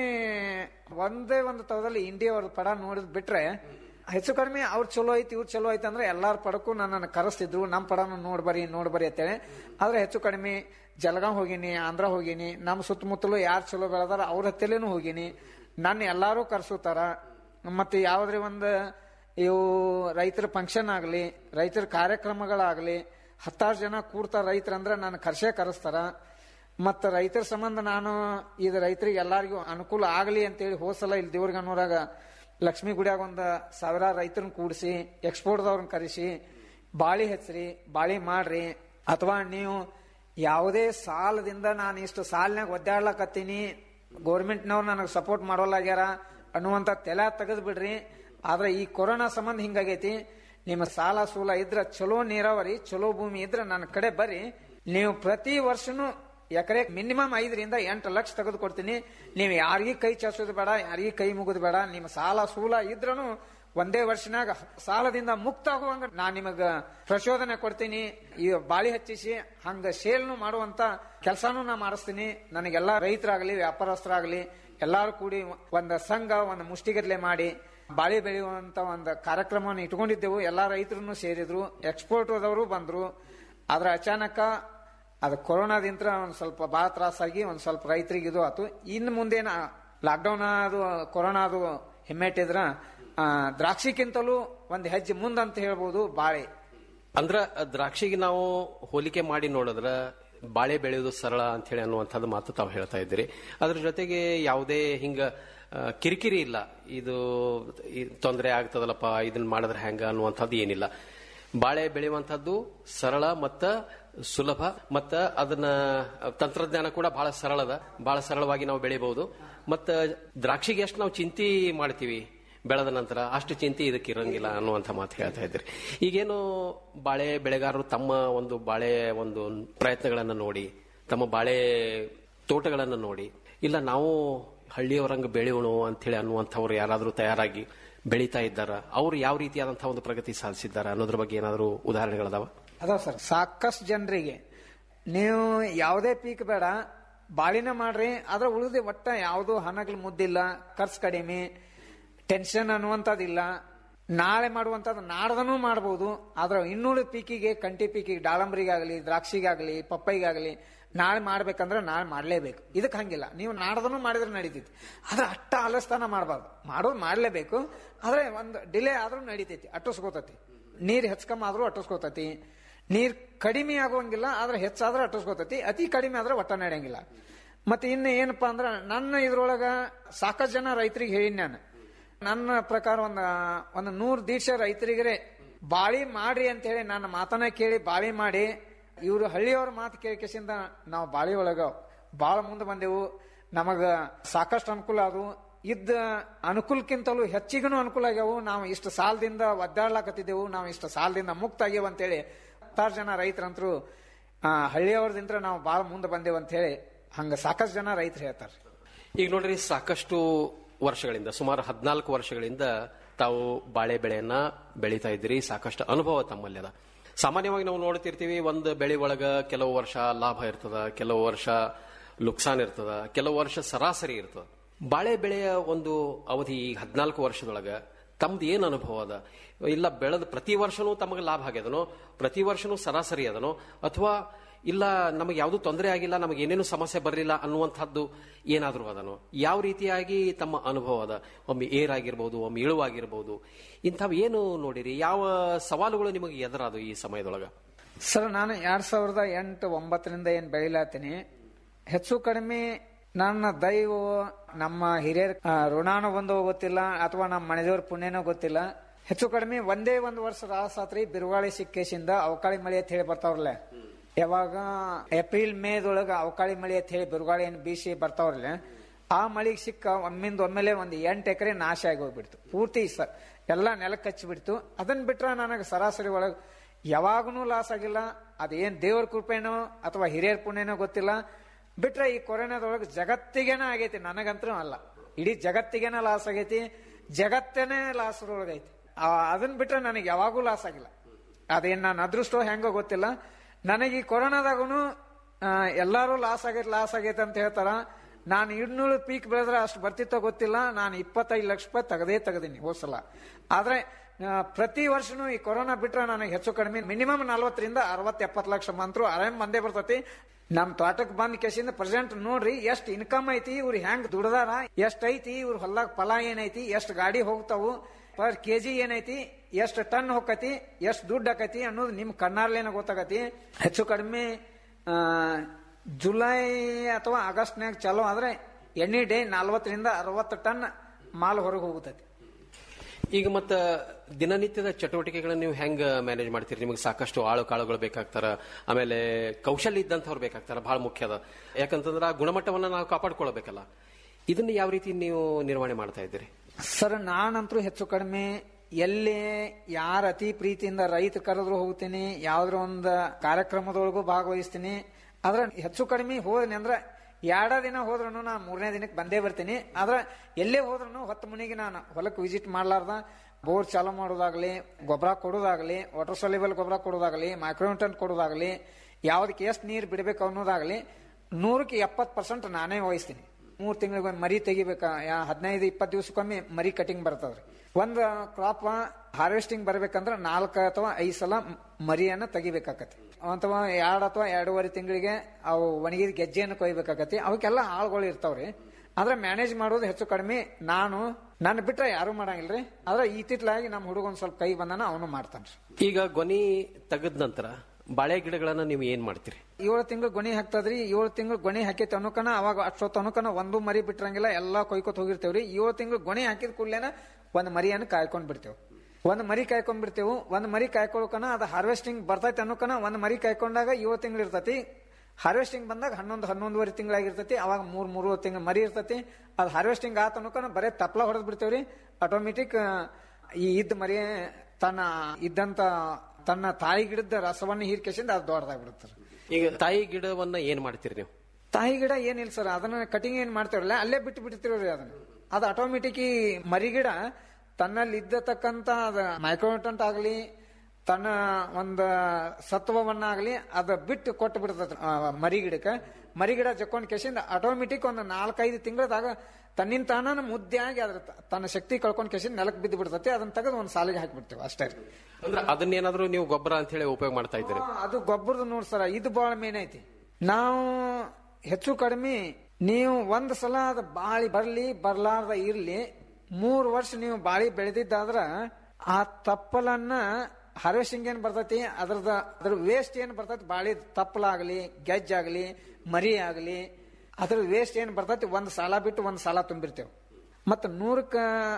ಒಂದೇ ಒಂದು ತರದಲ್ಲಿ ಇಂಡಿಯಾ ಅವ್ರ ಪಡ ನೋಡಿದ್ ಬಿಟ್ರೆ ಹೆಚ್ಚು ಕಡಿಮೆ ಅವ್ರು ಚಲೋ ಐತಿ ಇವ್ರು ಚಲೋ ಐತಿ ಅಂದ್ರೆ ಎಲ್ಲಾರ ಪಡಕ್ಕೂ ನನ್ನನ್ನು ಕರೆಸ್ತಿದ್ರು ನಮ್ಮ ಪಡನು ನೋಡ್ಬರಿ ನೋಡ್ಬರಿ ಅಂತೇಳಿ ಆದ್ರೆ ಹೆಚ್ಚು ಕಡಿಮೆ ಜಲಗಾಂವ್ ಹೋಗಿನಿ ಆಂಧ್ರ ಹೋಗಿನಿ ನಮ್ಮ ಸುತ್ತಮುತ್ತಲು ಯಾರು ಚಲೋ ಬೆಳೆದಾರ ಅವ್ರ ಹತ್ತಿಲೇನು ಹೋಗಿನಿ ನನ್ನ ಎಲ್ಲಾರು ಕರ್ಸುತ್ತಾರ ಮತ್ತೆ ಯಾವ್ದ್ರೆ ಒಂದು ಇವು ರೈತರ ಫಂಕ್ಷನ್ ಆಗಲಿ ರೈತರ ಕಾರ್ಯಕ್ರಮಗಳಾಗಲಿ ಹತ್ತಾರು ಜನ ಕೂಡ್ತಾರ ರೈತರಂದ್ರೆ ನಾನು ಕರ್ಸೇ ಕರೆಸ್ತಾರ ಮತ್ತು ರೈತರ ಸಂಬಂಧ ನಾನು ಇದು ರೈತರಿಗೆ ಎಲ್ಲರಿಗೂ ಅನುಕೂಲ ಆಗಲಿ ಅಂತೇಳಿ ಹೋಸಲ ಇಲ್ಲಿ ದೇವ್ರಿಗನ್ನೂರಾಗ ಲಕ್ಷ್ಮೀ ಗುಡಿಯಾಗ ಒಂದು ಸಾವಿರಾರು ರೈತರನ್ನ ಕೂಡಿಸಿ ಎಕ್ಸ್ಪೋರ್ಟ್ದವ್ರನ್ನ ಕರೆಸಿ ಬಾಳಿ ಹಚ್ಚ್ರಿ ಬಾಳಿ ಮಾಡ್ರಿ ಅಥವಾ ನೀವು ಯಾವುದೇ ಸಾಲದಿಂದ ನಾನು ಇಷ್ಟು ಸಾಲಿನಾಗ ಒದ್ದಾಡ್ಲಕತ್ತೀನಿ ಗೌರ್ಮೆಂಟ್ನವ್ರು ನನಗೆ ಸಪೋರ್ಟ್ ಮಾಡೋಲಾಗ್ಯಾರ ಅನ್ನುವಂಥ ತೆಲ ತೆಗೆದು ಬಿಡ್ರಿ ಆದ್ರೆ ಈ ಕೊರೋನಾ ಸಂಬಂಧ ಹಿಂಗಾಗೈತಿ ನಿಮ್ಮ ಸಾಲ ಸೂಲ ಇದ್ರ ಚಲೋ ನೀರಾವರಿ ಚಲೋ ಭೂಮಿ ಇದ್ರ ನನ್ನ ಕಡೆ ಬರ್ರಿ ನೀವು ಪ್ರತಿ ವರ್ಷನೂ ಎಕರೆ ಮಿನಿಮಮ್ ಐದರಿಂದ ಎಂಟು ಲಕ್ಷ ತೆಗೆದು ಕೊಡ್ತೀನಿ ನೀವು ಯಾರಿಗೂ ಕೈ ಚಾಚೋದು ಬೇಡ ಯಾರಿಗೂ ಕೈ ಮುಗಿದು ಬೇಡ ನಿಮ್ಮ ಸಾಲ ಸೂಲ ಇದ್ರೂ ಒಂದೇ ವರ್ಷನಾಗ ಸಾಲದಿಂದ ಮುಕ್ತ ಆಗುವಂಗ ನಾನ್ ನಿಮಗ ಪ್ರಚೋದನೆ ಕೊಡ್ತೀನಿ ಈ ಬಾಳಿ ಹಚ್ಚಿಸಿ ಹಂಗ ಸೇಲ್ನು ಮಾಡುವಂತ ಕೆಲಸನೂ ನಾ ಮಾಡಿಸ್ತೀನಿ ನನಗೆಲ್ಲ ರೈತರಾಗ್ಲಿ ವ್ಯಾಪಾರಸ್ಥರಾಗ್ಲಿ ಎಲ್ಲಾರು ಕೂಡಿ ಒಂದ್ ಸಂಘ ಒಂದು ಮುಷ್ಟಿಗಟ್ಲೆ ಮಾಡಿ ಬಾಳಿ ಬೆಳೆಯುವಂತ ಒಂದು ಕಾರ್ಯಕ್ರಮವನ್ನು ಇಟ್ಕೊಂಡಿದ್ದೆವು ಎಲ್ಲಾ ರೈತರನ್ನು ಸೇರಿದ್ರು ಎಕ್ಸ್ಪೋರ್ಟ್ ಹೋದವರು ಬಂದ್ರು ಆದ್ರ ಅಚಾನಕ ಅದು ಕೊರೋನಾದಿಂದ ಒಂದ್ ಸ್ವಲ್ಪ ಬಹಳ ತ್ರಾಸಾಗಿ ಒಂದ್ ಸ್ವಲ್ಪ ರೈತರಿಗೆ ಇದು ಆತು ಇನ್ನು ಮುಂದೇನ ಲಾಕ್ಡೌನ್ ಅದು ಕೊರೋನಾ ಅದು ಹಿಮ್ಮೆಟ್ಟಿದ್ರ ಆ, ದ್ರಾಕ್ಷಿಗಿಂತಲೂ ಒಂದ್ ಹೆಜ್ಜೆ ಮುಂದಂತ ಹೇಳ್ಬೋದು ಬಾಳೆ ಅಂದ್ರ ದ್ರಾಕ್ಷಿಗೆ ನಾವು ಹೋಲಿಕೆ ಮಾಡಿ ನೋಡಿದ್ರ ಬಾಳೆ ಬೆಳೆಯೋದು ಸರಳ ಅಂತ ಹೇಳಿ ಅನ್ನುವಂಥದ್ದು ಮಾತು ತಾವು ಹೇಳ್ತಾ ಇದ್ದೀರಿ ಅದ್ರ ಜೊತೆಗೆ ಯಾವುದೇ ಹಿಂಗ ಆ, ಕಿರಿಕಿರಿ ಇಲ್ಲ ಇದು ತೊಂದರೆ ಆಗ್ತದಲ್ಲಪ್ಪ ಇದನ್ನ ಮಾಡಿದ್ರೆ ಹೆಂಗ ಅನ್ನುವಂಥದ್ದು ಏನಿಲ್ಲ ಬಾಳೆ ಬೆಳೆಯುವಂಥದ್ದು ಸರಳ ಮತ್ತ ಸುಲಭ ಮತ್ತ ಅದನ್ನ ತಂತ್ರಜ್ಞಾನ ಕೂಡ ಬಹಳ ಸರಳದ ಬಹಳ ಸರಳವಾಗಿ ನಾವು ಬೆಳಿಬಹುದು ಮತ್ತ ದ್ರಾಕ್ಷಿಗೆ ಎಷ್ಟು ನಾವು ಚಿಂತಿ ಮಾಡ್ತೀವಿ ಬೆಳೆದ ನಂತರ ಅಷ್ಟು ಚಿಂತೆ ಇದಕ್ಕೆ ಇರಂಗಿಲ್ಲ ಅನ್ನುವಂಥ ಮಾತು ಹೇಳ್ತಾ ಇದ್ರಿ ಈಗೇನು ಬಾಳೆ ಬೆಳೆಗಾರರು ತಮ್ಮ ಒಂದು ಬಾಳೆ ಒಂದು ಪ್ರಯತ್ನಗಳನ್ನು ನೋಡಿ ತಮ್ಮ ಬಾಳೆ ತೋಟಗಳನ್ನು ನೋಡಿ ಇಲ್ಲ ನಾವು ಹಳ್ಳಿಯವರಂಗ ಬೆಳೆಯೋಣ ಅಂತೇಳಿ ಅನ್ನುವಂಥವ್ರು ಯಾರಾದರೂ ತಯಾರಾಗಿ ಬೆಳೀತಾ ಇದ್ದಾರ ಅವ್ರು ಯಾವ ರೀತಿಯಾದಂತಹ ಒಂದು ಪ್ರಗತಿ ಸಾಧಿಸಿದ್ದಾರ ಅನ್ನೋದ್ರ ಬಗ್ಗೆ ಏನಾದರೂ ಉದಾಹರಣೆಗಳದಾವ ಅದಾವ ಸರ್ ಸಾಕಷ್ಟು ಜನರಿಗೆ ನೀವು ಯಾವುದೇ ಪೀಕ್ ಬೇಡ ಬಾಳಿನ ಮಾಡ್ರಿ ಆದ್ರೆ ಉಳಿದ ಒಟ್ಟ ಯಾವುದು ಹಣಗಳು ಮುದ್ದಿಲ್ಲ ಖರ್ಚು ಕಡಿಮೆ ಟೆನ್ಷನ್ ಅನ್ನುವಂಥದ್ದಿಲ್ಲ ನಾಳೆ ಮಾಡುವಂಥದ್ದು ನಾಡ್ದನೂ ಮಾಡ್ಬೋದು ಆದ್ರೆ ಇನ್ನೂರು ಪೀಕಿಗೆ ಕಂಟಿ ಪೀಕಿಗೆ ದಾಳಂಬ್ರಿಗಾಗಲಿ ದ್ರಾಕ್ಷಿಗಾಗಲಿ ಪಪ್ಪೈಗಾಗಲಿ ನಾಳೆ ಮಾಡ್ಬೇಕಂದ್ರೆ ನಾಳೆ ಮಾಡಲೇಬೇಕು ಇದಕ್ಕೆ ಹಂಗಿಲ್ಲ ನೀವು ನಾಡ್ದನೂ ಮಾಡಿದ್ರೆ ನಡೀತೈತಿ ಆದ್ರೆ ಅಟ್ಟ ಆಲಸ್ತಾನ ಮಾಡಬಾರ್ದು ಮಾಡೋದು ಮಾಡಲೇಬೇಕು ಆದ್ರೆ ಒಂದು ಡಿಲೇ ಆದ್ರೂ ನಡೀತೈತಿ ಅಟ್ಟಿಸ್ಕೋತೈತಿ ನೀರ್ ಹೆಚ್ಕಮ್ಮ ಆದ್ರೂ ಅಟ್ಟಿಸ್ಕೋತೈತಿ ನೀರ್ ಕಡಿಮೆ ಆಗುವಂಗಿಲ್ಲ ಆದ್ರೆ ಹೆಚ್ಚಾದ್ರೆ ಅಟ್ಟಿಸ್ಕೋತೈತಿ ಅತಿ ಕಡಿಮೆ ಆದ್ರೆ ಒಟ್ಟ ನಡೆಯಂಗಿಲ್ಲ ಮತ್ತೆ ಇನ್ನು ಏನಪ್ಪಾ ಅಂದ್ರೆ ನನ್ನ ಇದ್ರೊಳಗ ಸಾಕಷ್ಟು ಜನ ರೈತರಿಗೆ ಹೇಳಿ ನಾನು ನನ್ನ ಪ್ರಕಾರ ಒಂದ ಒಂದು ನೂರ್ ದೀಕ್ಷ ರೈತರಿಗೆ ಬಾಳಿ ಮಾಡ್ರಿ ಅಂತ ಹೇಳಿ ನನ್ನ ಮಾತನ್ನ ಕೇಳಿ ಬಾಳಿ ಮಾಡಿ ಇವರು ಹಳ್ಳಿಯವ್ರ ಮಾತು ಕೇಳಿಕೆಸಿಂದ ನಾವು ಬಾಳಿ ಒಳಗ ಬಾಳ ಮುಂದೆ ಬಂದೆವು ನಮಗ ಸಾಕಷ್ಟು ಅನುಕೂಲ ಅದು ಇದ್ದ ಅನುಕೂಲಕ್ಕಿಂತಲೂ ಹೆಚ್ಚಿಗೂ ಅನುಕೂಲ ಆಗ್ಯಾವು ನಾವು ಇಷ್ಟು ಸಾಲದಿಂದ ಒದ್ದಾಡ್ಲಾಕತ್ತಿದ್ದೆವು ನಾವು ಇಷ್ಟು ಸಾಲದಿಂದ ಮುಕ್ತ ಆಗ್ಯವು ಅಂತೇಳಿ ಹತ್ತಾರು ಜನ ರೈತರಂತರು ಹಳ್ಳಿಯವ್ರದಿಂತ್ರ ನಾವು ಬಾಳ ಮುಂದೆ ಬಂದೆವು ಅಂತ ಹೇಳಿ ಹಂಗ ಸಾಕಷ್ಟು ಜನ ರೈತರು ಹೇಳ್ತಾರೆ ಈಗ ನೋಡ್ರಿ ಸಾಕಷ್ಟು ವರ್ಷಗಳಿಂದ ಸುಮಾರು ಹದಿನಾಲ್ಕು ವರ್ಷಗಳಿಂದ ತಾವು ಬಾಳೆ ಬೆಳೆಯನ್ನ ಬೆಳೀತಾ ಇದ್ದೀರಿ ಸಾಕಷ್ಟು ಅನುಭವ ತಮ್ಮಲ್ಲಿ ಅದ ಸಾಮಾನ್ಯವಾಗಿ ನಾವು ನೋಡ್ತಿರ್ತೀವಿ ಒಂದು ಬೆಳೆ ಒಳಗ ಕೆಲವು ವರ್ಷ ಲಾಭ ಇರ್ತದ ಕೆಲವು ವರ್ಷ ಲುಕ್ಸಾನ್ ಇರ್ತದ ಕೆಲವು ವರ್ಷ ಸರಾಸರಿ ಇರ್ತದ ಬಾಳೆ ಬೆಳೆಯ ಒಂದು ಅವಧಿ ಈಗ ಹದಿನಾಲ್ಕು ವರ್ಷದೊಳಗ ತಮ್ದು ಏನ್ ಅನುಭವ ಅದ ಇಲ್ಲ ಬೆಳೆದ ಪ್ರತಿ ವರ್ಷನೂ ತಮಗೆ ಲಾಭ ಆಗ್ಯದನೋ ಪ್ರತಿ ವರ್ಷನೂ ಸರಾಸರಿ ಅದನೋ ಅಥವಾ ಇಲ್ಲ ನಮಗೆ ಯಾವುದು ತೊಂದರೆ ಆಗಿಲ್ಲ ನಮಗೆ ಏನೇನು ಸಮಸ್ಯೆ ಬರಲಿಲ್ಲ ಅನ್ನುವಂಥದ್ದು ಏನಾದರೂ ಅದನೋ ಯಾವ ರೀತಿಯಾಗಿ ತಮ್ಮ ಅನುಭವ ಅದ ಒಮ್ಮೆ ಏರ್ ಆಗಿರ್ಬೋದು ಒಮ್ಮೆ ಇಳುವಾಗಿರ್ಬೋದು ಇಂಥವು ಏನು ನೋಡಿರಿ ಯಾವ ಸವಾಲುಗಳು ನಿಮಗೆ ಎದುರಾದು ಈ ಸಮಯದೊಳಗ ಸರ್ ನಾನು ಎರಡ್ ಸಾವಿರದ ಎಂಟು ಒಂಬತ್ತರಿಂದ ಏನ್ ಬೆಳಿಲಾತೀನಿ ಹೆಚ್ಚು ಕಡಿಮೆ ನನ್ನ ದೈವ ನಮ್ಮ ಹಿರಿಯರ ಆ, ಋಣಾನು ಬಂದು ಗೊತ್ತಿಲ್ಲ ಅಥವಾ ನಮ್ಮ ಮನೆದೇವ್ರ ಪುಣ್ಯನೋ ಗೊತ್ತಿಲ್ಲ ಹೆಚ್ಚು ಕಡಿಮೆ ಒಂದೇ ಒಂದು ವರ್ಷ ರಾಸಾತ್ರಿ ಬಿರುಗಾಳಿ ಸಿಕ್ಕೇಸಿಂದ ಅವಕಾಳಿ ಮಳೆ ಅಂತ ಹೇಳಿ ಬರ್ತಾವ್ರಲ್ಲ ಯಾವಾಗ ಏಪ್ರಿಲ್ ಮೇದೊಳಗ ಅವಕಾಳಿ ಮಳೆ ಅಂತ ಹೇಳಿ ಬಿರುಗಾಳಿ ಏನ್ ಬೀಸಿ ಬರ್ತಾವ್ರಲ್ಲ ಆ ಮಳೆಗೆ ಸಿಕ್ಕ ಒಮ್ಮಿಂದ ಒಮ್ಮೆಲೆ ಒಂದು ಎಂಟು ಎಕರೆ ನಾಶ ಆಗಿ ಹೋಗ್ಬಿಡ್ತು ಪೂರ್ತಿ ಸ ಎಲ್ಲ ನೆಲಕ್ಕೆ ಹಚ್ಚಿಬಿಡ್ತು ಅದನ್ನ ಬಿಟ್ರ ನನಗೆ ಸರಾಸರಿ ಒಳಗೆ ಯಾವಾಗನೂ ಲಾಸ್ ಆಗಿಲ್ಲ ಅದೇನ್ ದೇವ್ರ ಕೃಪೆನೋ ಅಥವಾ ಹಿರಿಯರ ಪುಣ್ಯನೋ ಗೊತ್ತಿಲ್ಲ ಬಿಟ್ರೆ ಈ ಕೊರೋನಾದೊಳಗೆ ಜಗತ್ತಿಗೇನ ಆಗೈತಿ ನನಗಂತೂ ಅಲ್ಲ ಇಡೀ ಜಗತ್ತಿಗೇನ ಲಾಸ್ ಆಗೈತಿ ಜಗತ್ತೇನೆ ಲಾಸ್ ಒಳಗೈತಿ ಅದನ್ನ ಬಿಟ್ರೆ ನನಗೆ ಯಾವಾಗೂ ಲಾಸ್ ಆಗಿಲ್ಲ ಅದೇನ್ ನಾನು ಅದೃಷ್ಟೋ ಹೆಂಗೋ ಗೊತ್ತಿಲ್ಲ ನನಗೆ ಈ ಕೊರೋನಾದಾಗೂ ಎಲ್ಲಾರು ಲಾಸ್ ಆಗೈತೆ ಲಾಸ್ ಆಗೈತೆ ಅಂತ ಹೇಳ್ತಾರ ನಾನು ಇನ್ನೂರು ಪೀಕ್ ಬೆಳೆದ್ರೆ ಅಷ್ಟು ಬರ್ತಿತ್ತೋ ಗೊತ್ತಿಲ್ಲ ನಾನು ಇಪ್ಪತ್ತೈದು ಲಕ್ಷ ರೂಪಾಯಿ ತೆಗದೇ ತೆಗದೀನಿ ಹೋದ್ಸಲ ಆದ್ರೆ ಆ, ಪ್ರತಿ ವರ್ಷನೂ ಈ ಕೊರೋನಾ ಬಿಟ್ರೆ ನನಗೆ ಹೆಚ್ಚು ಕಡಿಮೆ ಮಿನಿಮಮ್ ನಲ್ವತ್ತರಿಂದ ಅರವತ್ತು ಎಪ್ಪತ್ತು ಲಕ್ಷ ಮಂತ್ರು ಆರಾಮ್ ಬಂದೇ ಬರ್ತೈತಿ ನಮ್ ತೋಟಕ್ ಬಂದ್ ಕೇಸಿಂದ ಪ್ರೆಸೆಂಟ್ ನೋಡ್ರಿ ಎಷ್ಟ್ ಇನ್ಕಮ್ ಐತಿ ಇವ್ರು ಹೆಂಗ್ ದುಡ್ದಾರ ಎಷ್ಟ್ ಐತಿ ಇವ್ರ ಹೊಲ್ದಾಗ ಫಲ ಏನೈತಿ ಎಷ್ಟ್ ಗಾಡಿ ಹೋಗ್ತಾವು ಪರ್ ಕೆಜಿ ಏನೈತಿ ಎಷ್ಟ್ ಟನ್ ಹೋಗತಿ ಎಷ್ಟ್ ದುಡ್ಡು ಆಕತಿ ಅನ್ನೋದು ನಿಮ್ ಕಣ್ಣಾರ್ಲೇನ ಗೊತ್ತಾಗತಿ ಹೆಚ್ಚು ಕಡಿಮೆ ಆ, ಜುಲೈ ಅಥವಾ ಆಗಸ್ಟ್ನಾಗ ಚಲೋ ಆದ್ರೆ ಎನಿ ಡೇ ನಲ್ವತ್ತರಿಂದ ಅರವತ್ತು ಟನ್ ಮಾಲ್ ಹೊರಗೆ ಹೋಗುತ್ತೈತಿ ಈಗ ಮತ್ತ ದಿನನಿತ್ಯದ ಚಟುವಟಿಕೆಗಳನ್ನ ನೀವು ಹೆಂಗ್ ಮ್ಯಾನೇಜ್ ಮಾಡ್ತೀರಿ ನಿಮಗೆ ಸಾಕಷ್ಟು ಆಳು ಕಾಳುಗಳು ಬೇಕಾಗ್ತಾರ ಆಮೇಲೆ ಕೌಶಲ್ಯ ಇದ್ದಂಥವ್ರು ಬೇಕಾಗ್ತಾರ ಬಹಳ ಮುಖ್ಯ ಅದ ಯಾಕಂತಂದ್ರೆ ಆ ಗುಣಮಟ್ಟವನ್ನ ನಾವು ಕಾಪಾಡ್ಕೊಳ್ಬೇಕಲ್ಲ ಇದನ್ನ ಯಾವ ರೀತಿ ನೀವು ನಿರ್ವಹಣೆ ಮಾಡ್ತಾ ಇದ್ದೀರಿ ಸರ್ ನಾನಂತರೂ ಹೆಚ್ಚು ಕಡಿಮೆ ಎಲ್ಲಿ ಯಾರ ಅತಿ ಪ್ರೀತಿಯಿಂದ ರೈತ ಕರೆದ್ರು ಹೋಗ್ತೀನಿ ಯಾವ್ದ್ರ ಒಂದು ಕಾರ್ಯಕ್ರಮದೊಳಗೂ ಭಾಗವಹಿಸ್ತೀನಿ ಆದ್ರೆ ಹೆಚ್ಚು ಕಡಿಮೆ ಹೋದ್ನಿ ಅಂದ್ರೆ ಎರಡ ದಿನ ಹೋದ್ರೂ ನಾನು ಮೂರನೇ ದಿನಕ್ಕೆ ಬಂದೇ ಬರ್ತೀನಿ ಆದ್ರೆ ಎಲ್ಲೇ ಹೋದ್ರೂ ಹೊತ್ತು ಮನೆಗೆ ನಾನು ಹೊಲಕ್ಕೆ ವಿಸಿಟ್ ಮಾಡ್ಲಾರ್ದ ಬೋರ್ ಚಾಲು ಮಾಡೋದಾಗ್ಲಿ ಗೊಬ್ಬರ ಕೊಡೋದಾಗ್ಲಿ ವಾಟರ್ ಸೊಲ್ಯೂಬಲ್ ಗೊಬ್ಬರ ಕೊಡೋದಾಗ್ಲಿ ಮೈಕ್ರೋನ್ಟನ್ ಕೊಡೋದಾಗ್ಲಿ ಯಾವ್ದಕ್ಕೆ ಎಷ್ಟು ನೀರು ಬಿಡಬೇಕು ಅನ್ನೋದಾಗ್ಲಿ ನೂರಕ್ಕೆ ಎಪ್ಪತ್ತು ಪರ್ಸೆಂಟ್ ನಾನೇ ವಹಿಸ್ತೀನಿ ಮೂರ್ ತಿಂಗಳಿಗೊಮ್ಮೆ ಮರಿ ತೆಗಿಬೇಕಾ ಯಾ- ಹದಿನೈದು ಇಪ್ಪತ್ತು ದಿವಸಕ್ಕೊಮ್ಮೆ ಮರಿ ಕಟಿಂಗ್ ಬರ್ತದ್ರಿ ಒಂದ್ ಕ್ರಾಪ್ ಹಾರ್ವೆಸ್ಟಿಂಗ್ ಬರ್ಬೇಕಂದ್ರ ನಾಲ್ಕು ಅಥವಾ ಐದು ಸಲ ಮ್- ಮರಿಯನ್ನ ತೆಗಿಬೇಕಾಕತಿ ಅಥವಾ ಎರಡ್ ಅಥವಾ ಎರಡೂವರೆ ತಿಂಗಳಿಗೆ ಅವು ಒಣಗಿದ ಗೆಜ್ಜೆಯನ್ನು ಕೊಯ್ಬೇಕಾಕತಿ ಅವಕ್ಕೆಲ್ಲ ಆಳುಗಳು ಇರ್ತಾವ್ರಿ ಆದ್ರೆ ಮ್ಯಾನೇಜ್ ಮಾಡೋದು ಹೆಚ್ಚು ಕಡಿಮೆ ನಾನು ನನ್ನ ಬಿಟ್ರೆ ಯಾರು ಮಾಡಂಗಿಲ್ರಿ ಆದ್ರೆ ಈತಿತ್ಲಾಗಿ ನಮ್ಮ ಹುಡುಗ ಒಂದ್ ಸ್ವಲ್ಪ ಕೈ ಬಂದಾನ ಅವನು ಮಾಡ್ತಾನ್ರಿ ಈಗ ಗೊನಿ ತೆಗೆದ ನಂತರ ಬಾಳೆ ಗಿಡಗಳನ್ನ ನೀವು ಏನ್ ಮಾಡ್ತೀರಿ ಏಳು ತಿಂಗಳು ಗೊಣಿ ಹಾಕ್ತದ್ರಿ ಏಳು ತಿಂಗಳು ಗೊಣಿ ಹಾಕೈತಿ ಅನ್ನೋಕನ ಅವಾಗ ಅಷ್ಟೊತ್ತು ಅನ್ನೋಕನ ಒಂದು ಮರಿ ಬಿಟ್ರಂಗಿಲ್ಲ ಎಲ್ಲಾ ಕೊಯ್ಕೊತ ಹೋಗಿರ್ತೇವ್ರಿ ಏಳು ತಿಂಗಳು ಗೊಣಿ ಹಾಕಿದ ಕೂಡ್ಲೇನ ಒಂದ್ ಮರಿಯನ್ನು ಕಾಯ್ಕೊಂಡ್ ಬಿಡ್ತೇವೆ ಒಂದ್ ಮರಿ ಕಾಯ್ಕೊಂಡ್ ಬಿಡ್ತೇವು ಒಂದ್ ಮರಿ ಕಾಯ್ಕೊಳಕನ ಅದು ಹಾರ್ವೆಸ್ಟಿಂಗ್ ಬರ್ತೈತಿ ಅನ್ನೋಕನ ಒಂದ್ ಮರಿ ಕಾಯ್ಕೊಂಡಾಗ ಏಳು ತಿಂಗಳು ಇರ್ತೈತಿ ಹಾರ್ವೆಸ್ಟಿಂಗ್ ಬಂದಾಗ ಹನ್ನೊಂದು ಹನ್ನೊಂದುವರೆ ತಿಂಗಳಾಗಿರ್ತೈತಿ ಅವಾಗ ಮೂರ್ ಮೂರು ತಿಂಗಳು ಮರಿ ಇರ್ತೈತಿ ಅದು ಹಾರ್ವೆಸ್ಟಿಂಗ್ ಆತ ಅನ್ನೋಕನ ಬರೇ ತಪ್ಲ ಹೊಡೆದ್ ಬಿಡ್ತೇವ್ರಿ ಆಟೋಮೆಟಿಕ್ ಈ ಇದ್ದ ಮರಿ ತನ್ನ ಇದ್ದಂತ ತನ್ನ ತಾಯಿ ಗಿಡದ ರಸವನ್ನು ಹೀರ್ಕೆಸಿಂದ ಅದು ದೊಡ್ಡದಾಗ್ಬಿಡುತ್ತೆ ಈಗ ತಾಯಿ ಗಿಡವನ್ನ ಏನ್ ಮಾಡ್ತೀರಿ ನೀವು ತಾಯಿ ಗಿಡ ಏನಿಲ್ಲ ಸರ್ ಅದನ್ನ ಕಟಿಂಗ್ ಏನ್ ಮಾಡ್ತೇವಲ್ಲ ಅಲ್ಲೇ ಬಿಟ್ಟು ಬಿಡ್ತಿರೋರಿ ಅದನ್ನ ಅದು ಆಟೋಮೆಟಿಕ್ ಈ ಮರಿ ಗಿಡ ತನ್ನಲ್ಲಿ ಇದ್ದತಕ್ಕಂತ ಅದ ಮೈಕ್ರೋಟಂಟ್ ಆಗಲಿ ತನ್ನ ಒಂದು ಸತ್ವವನ್ನಾಗ್ಲಿ ಅದ ಬಿಟ್ಟು ಕೊಟ್ಟು ಬಿಡ್ತದ ಮರಿ ಗಿಡಕ್ಕೆ ಮರಿ ಗಿಡ ಜಕ್ಕೊಂಡ್ ಕೆಸಿಂದ ಆಟೋಮೆಟಿಕ್ ಒಂದು ನಾಲ್ಕೈದು ತಿಂಗಳದಾಗ ತನ್ನಿಂದ ತಾನ ಮುದ್ದೆ ಆಗಿ ಅದ್ರ ತ- ತನ್ನ ಶಕ್ತಿ ಕಳ್ಕೊಂಡ್ ಕೆಸಿಂದ ನೆಲಕ್ಕೆ ಬಿದ್ದು ಬಿಡ್ತೈತಿ ಅದನ್ನ ತೆಗೆದು ಒಂದು ಸಾಲಿಗೆ ಹಾಕಿಬಿಡ್ತೇವೆ ಅಷ್ಟೇ ರೀ. ಅಂದ್ರೆ ಅದನ್ನೇನಾದ್ರೂ ನೀವು ಗೊಬ್ಬರ ಅಂತ ಹೇಳಿ ಉಪಯೋಗ ಮಾಡ್ತಾ ಇದ್ದೀರಿ ಹಾ, ಅದು ಗೊಬ್ಬರದ ನೋಡ್ ಸರ ಇದು ಬಹಳ ಮೇನ್ ಐತಿ ನಾವು ಹೆಚ್ಚು ಕಡಿಮೆ ನೀವು ಒಂದ್ ಸಲ ಅದು ಬಾಳಿ ಬರ್ಲಿ ಬರ್ಲಾರ್ದ ಇರ್ಲಿ ಮೂರ್ ವರ್ಷ ನೀವು ಬಾಳಿ ಬೆಳೆದಿದ್ದಾದ್ರ ಆ ತಪ್ಪಲನ್ನ ಹಾರ್ವೆಸ್ಟಿಂಗ್ ಏನ್ ಬರ್ತೈತಿ ಅದ್ರದ ಅದ್ರ ವೇಸ್ಟ್ ಏನ್ ಬರ್ತೈತಿ ಬಾಳಿ ತಪ್ಪಲಾಗ್ಲಿ ಗೆಜ್ಜಾಗ್ಲಿ ಮರಿ ಆಗ್ಲಿ ಅದ್ರ ವೇಸ್ಟ್ ಏನ್ ಬರ್ತೈತಿ ಒಂದ್ ಸಾಲ ಬಿಟ್ಟು ಒಂದ್ ಸಾಲ ತುಂಬಿರ್ತೇವೆ ಮತ್ತ ನೂರಕ್ಕ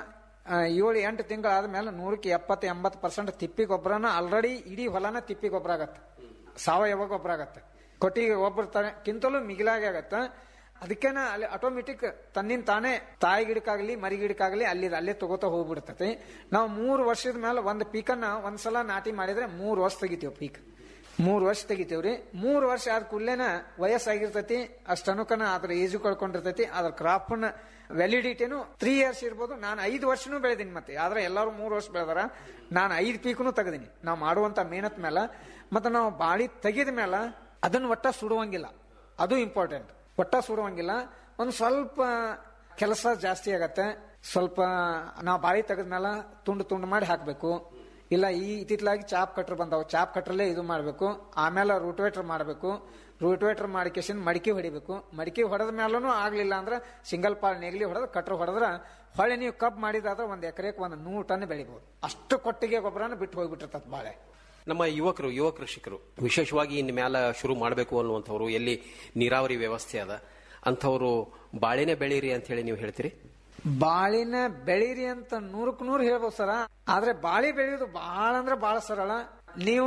ಆ, ಏಳು ಎಂಟು ತಿಂಗಳು ಆದ್ಮೇಲೆ ನೂರಕ್ಕೆ ಎಪ್ಪತ್ತು ಎಂಬತ್ತು ಪರ್ಸೆಂಟ್ ತಿಪ್ಪಿ ಗೊಬ್ಬರನ ಆಲ್ರೆಡಿ ಇಡೀ ಹೊಲನ ತಿಪ್ಪಿ ಗೊಬ್ಬರ ಆಗತ್ತೆ ಸಾವಯವ ಗೊಬ್ಬರ ಆಗತ್ತೆ ಕೊಟ್ಟಿಗೆ ಗೊಬ್ಬರ ಕಿಂತಲೂ ಮಿಗಿಲಾಗಿ ಆಗತ್ತ ಅದಕ್ಕೇನ ಅಲ್ಲಿ ಆಟೋಮೆಟಿಕ್ ತನ್ನಿಂದ ತಾನೇ ತಾಯಿ ಗಿಡಕ್ಕಾಗ್ಲಿ ಮರಿ ಗಿಡಕ್ಕಾಗ್ಲಿ ಅಲ್ಲಿ ಅಲ್ಲೇ ತಗೋತಾ ಹೋಗ್ಬಿಡ್ತೈತಿ ನಾವು ಮೂರು ವರ್ಷದ ಮೇಲೆ ಒಂದು ಪೀಕನ್ನ ಒಂದ್ಸಲ ನಾಟಿ ಮಾಡಿದ್ರೆ ಮೂರು ವರ್ಷ ತೆಗಿತೀವಿ ಪೀಕ್ ಮೂರು ವರ್ಷ ತೆಗಿತೀವ್ರಿ ಮೂರು ವರ್ಷ ಆದ ಕೂಡ್ಲೇನ ವಯಸ್ಸಾಗಿರ್ತೈತಿ ಅಷ್ಟನುಕನ ಅದ್ರ ಏಜು ಕಳ್ಕೊಂಡಿರ್ತೈತಿ ಅದ್ರ ಕ್ರಾಪ್ನ ವ್ಯಾಲಿಡಿಟಿನು ತ್ರೀ ಇಯರ್ಸ್ ಇರ್ಬೋದು ನಾನು ಐದು ವರ್ಷನೂ ಬೆಳೆದೀನಿ ಮತ್ತೆ ಆದ್ರೆ ಎಲ್ಲರೂ ಮೂರು ವರ್ಷ ಬೆಳೆದಾರ ನಾನು ಐದು ಪೀಕ್ನು ತೆಗೆದೀನಿ ನಾವು ಮಾಡುವಂತ ಮೇಹನತ್ ಮೇಲೆ ಮತ್ತೆ ನಾವು ಬಾಳಿ ತೆಗೆದ ಮೇಲೆ ಅದನ್ನ ಒಟ್ಟ ಸುಡುವಂಗಿಲ್ಲ ಅದು ಇಂಪಾರ್ಟೆಂಟ್ ಒಟ್ಟ ಸುಡುವಂಗಿಲ್ಲ ಒಂದು ಸ್ವಲ್ಪ ಕೆಲಸ ಜಾಸ್ತಿ ಆಗತ್ತೆ ಸ್ವಲ್ಪ ನಾವು ಬಾಳಿ ತೆಗೆದ್ಮೇಲೆ ತುಂಡು ತುಂಡು ಮಾಡಿ ಹಾಕಬೇಕು ಇಲ್ಲ ಈ ಇತ್ತಿತ್ಲಾಗಿ ಚಾಪ್ ಕಟ್ರ್ ಬಂದಾವ ಚಾಪ್ ಕಟ್ರಲ್ಲೇ ಇದು ಮಾಡಬೇಕು ಆಮೇಲೆ ರೂಟ್ವೇಟರ್ ಮಾಡಬೇಕು ರೂಟ್ವೇಟರ್ ಮಾಡಿಕೇಶನ್ ಮಡಿಕೆ ಹೊಡಿಬೇಕು ಮಡಿಕೆ ಹೊಡೆದ ಮೇಲೂ ಆಗ್ಲಿಲ್ಲ ಅಂದ್ರೆ ಸಿಂಗಲ್ ಪಾಲ್ ನೆಗಲಿ ಹೊಡೆದ್ ಕಟ್ರ್ ಹೊಡೆದ್ರ ಹೊಳೆ ನೀವು ಕಬ್ ಮಾಡಿದಾದ್ರೆ ಒಂದ್ ಎಕರೆಗೆ ಒಂದು ನೂರು ಟನ್ ಬೆಳಿಬಹುದು ಅಷ್ಟು ಕೊಟ್ಟಿಗೆ ಗೊಬ್ಬರನ ಬಿಟ್ಟು ಹೋಗ್ಬಿಟ್ಟಿರ್ತದ ಬಾಳೆ ನಮ್ಮ ಯುವಕರು ಯುವ ಕೃಷಿಕರು ವಿಶೇಷವಾಗಿ ಇನ್ ಮ್ಯಾಲ ಶುರು ಮಾಡಬೇಕು ಅನ್ನುವಂಥವ್ರು ಎಲ್ಲಿ ನೀರಾವರಿ ವ್ಯವಸ್ಥೆ ಅದ ಅಂಥವ್ರು ಬಾಳೆನೆ ಬೆಳೀರಿ ಅಂತ ಹೇಳಿ ನೀವು ಹೇಳ್ತೀರಿ ಬಾಳಿನ ಬೆಳೀರಿ ಅಂತ ನೂರಕ್ ನೂರು ಹೇಳ್ಬೋದು ಸರ ಆದ್ರೆ ಬಾಳಿ ಬೆಳೆಯೋದು ಬಹಳ ಅಂದ್ರೆ ಬಹಳ ಸರಳ ನೀವು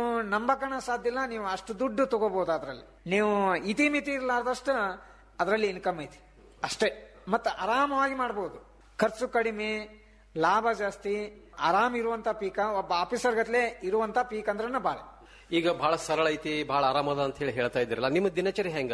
ನಂಬಕನ ಸಾಧ್ಯ ಇಲ್ಲ ನೀವು ಅಷ್ಟು ದುಡ್ಡು ತಗೋಬಹುದು ಅದ್ರಲ್ಲಿ ನೀವು ಇತಿ ಮಿತಿ ಇರ್ಲಾರ್ದಷ್ಟು ಅದರಲ್ಲಿ ಇನ್ಕಮ್ ಐತಿ ಅಷ್ಟೇ ಮತ್ತೆ ಆರಾಮವಾಗಿ ಮಾಡಬಹುದು ಖರ್ಚು ಕಡಿಮೆ ಲಾಭ ಜಾಸ್ತಿ ಆರಾಮ್ ಇರುವಂತ ಪೀಕ ಒಬ್ಬ ಆಫೀಸರ್ ಗತ್ಲೆ ಇರುವಂತ ಪೀಕ್ ಅಂದ್ರನ ಬಾಳೆ ಈಗ ಬಹಳ ಸರಳ ಐತಿ ಬಹಳ ಆರಾಮದ ಅಂತ ಹೇಳಿ ಹೇಳ್ತಾ ಇದ್ದೀರಲ್ಲ ನಿಮ್ಮ ದಿನಚರಿ ಹೆಂಗದ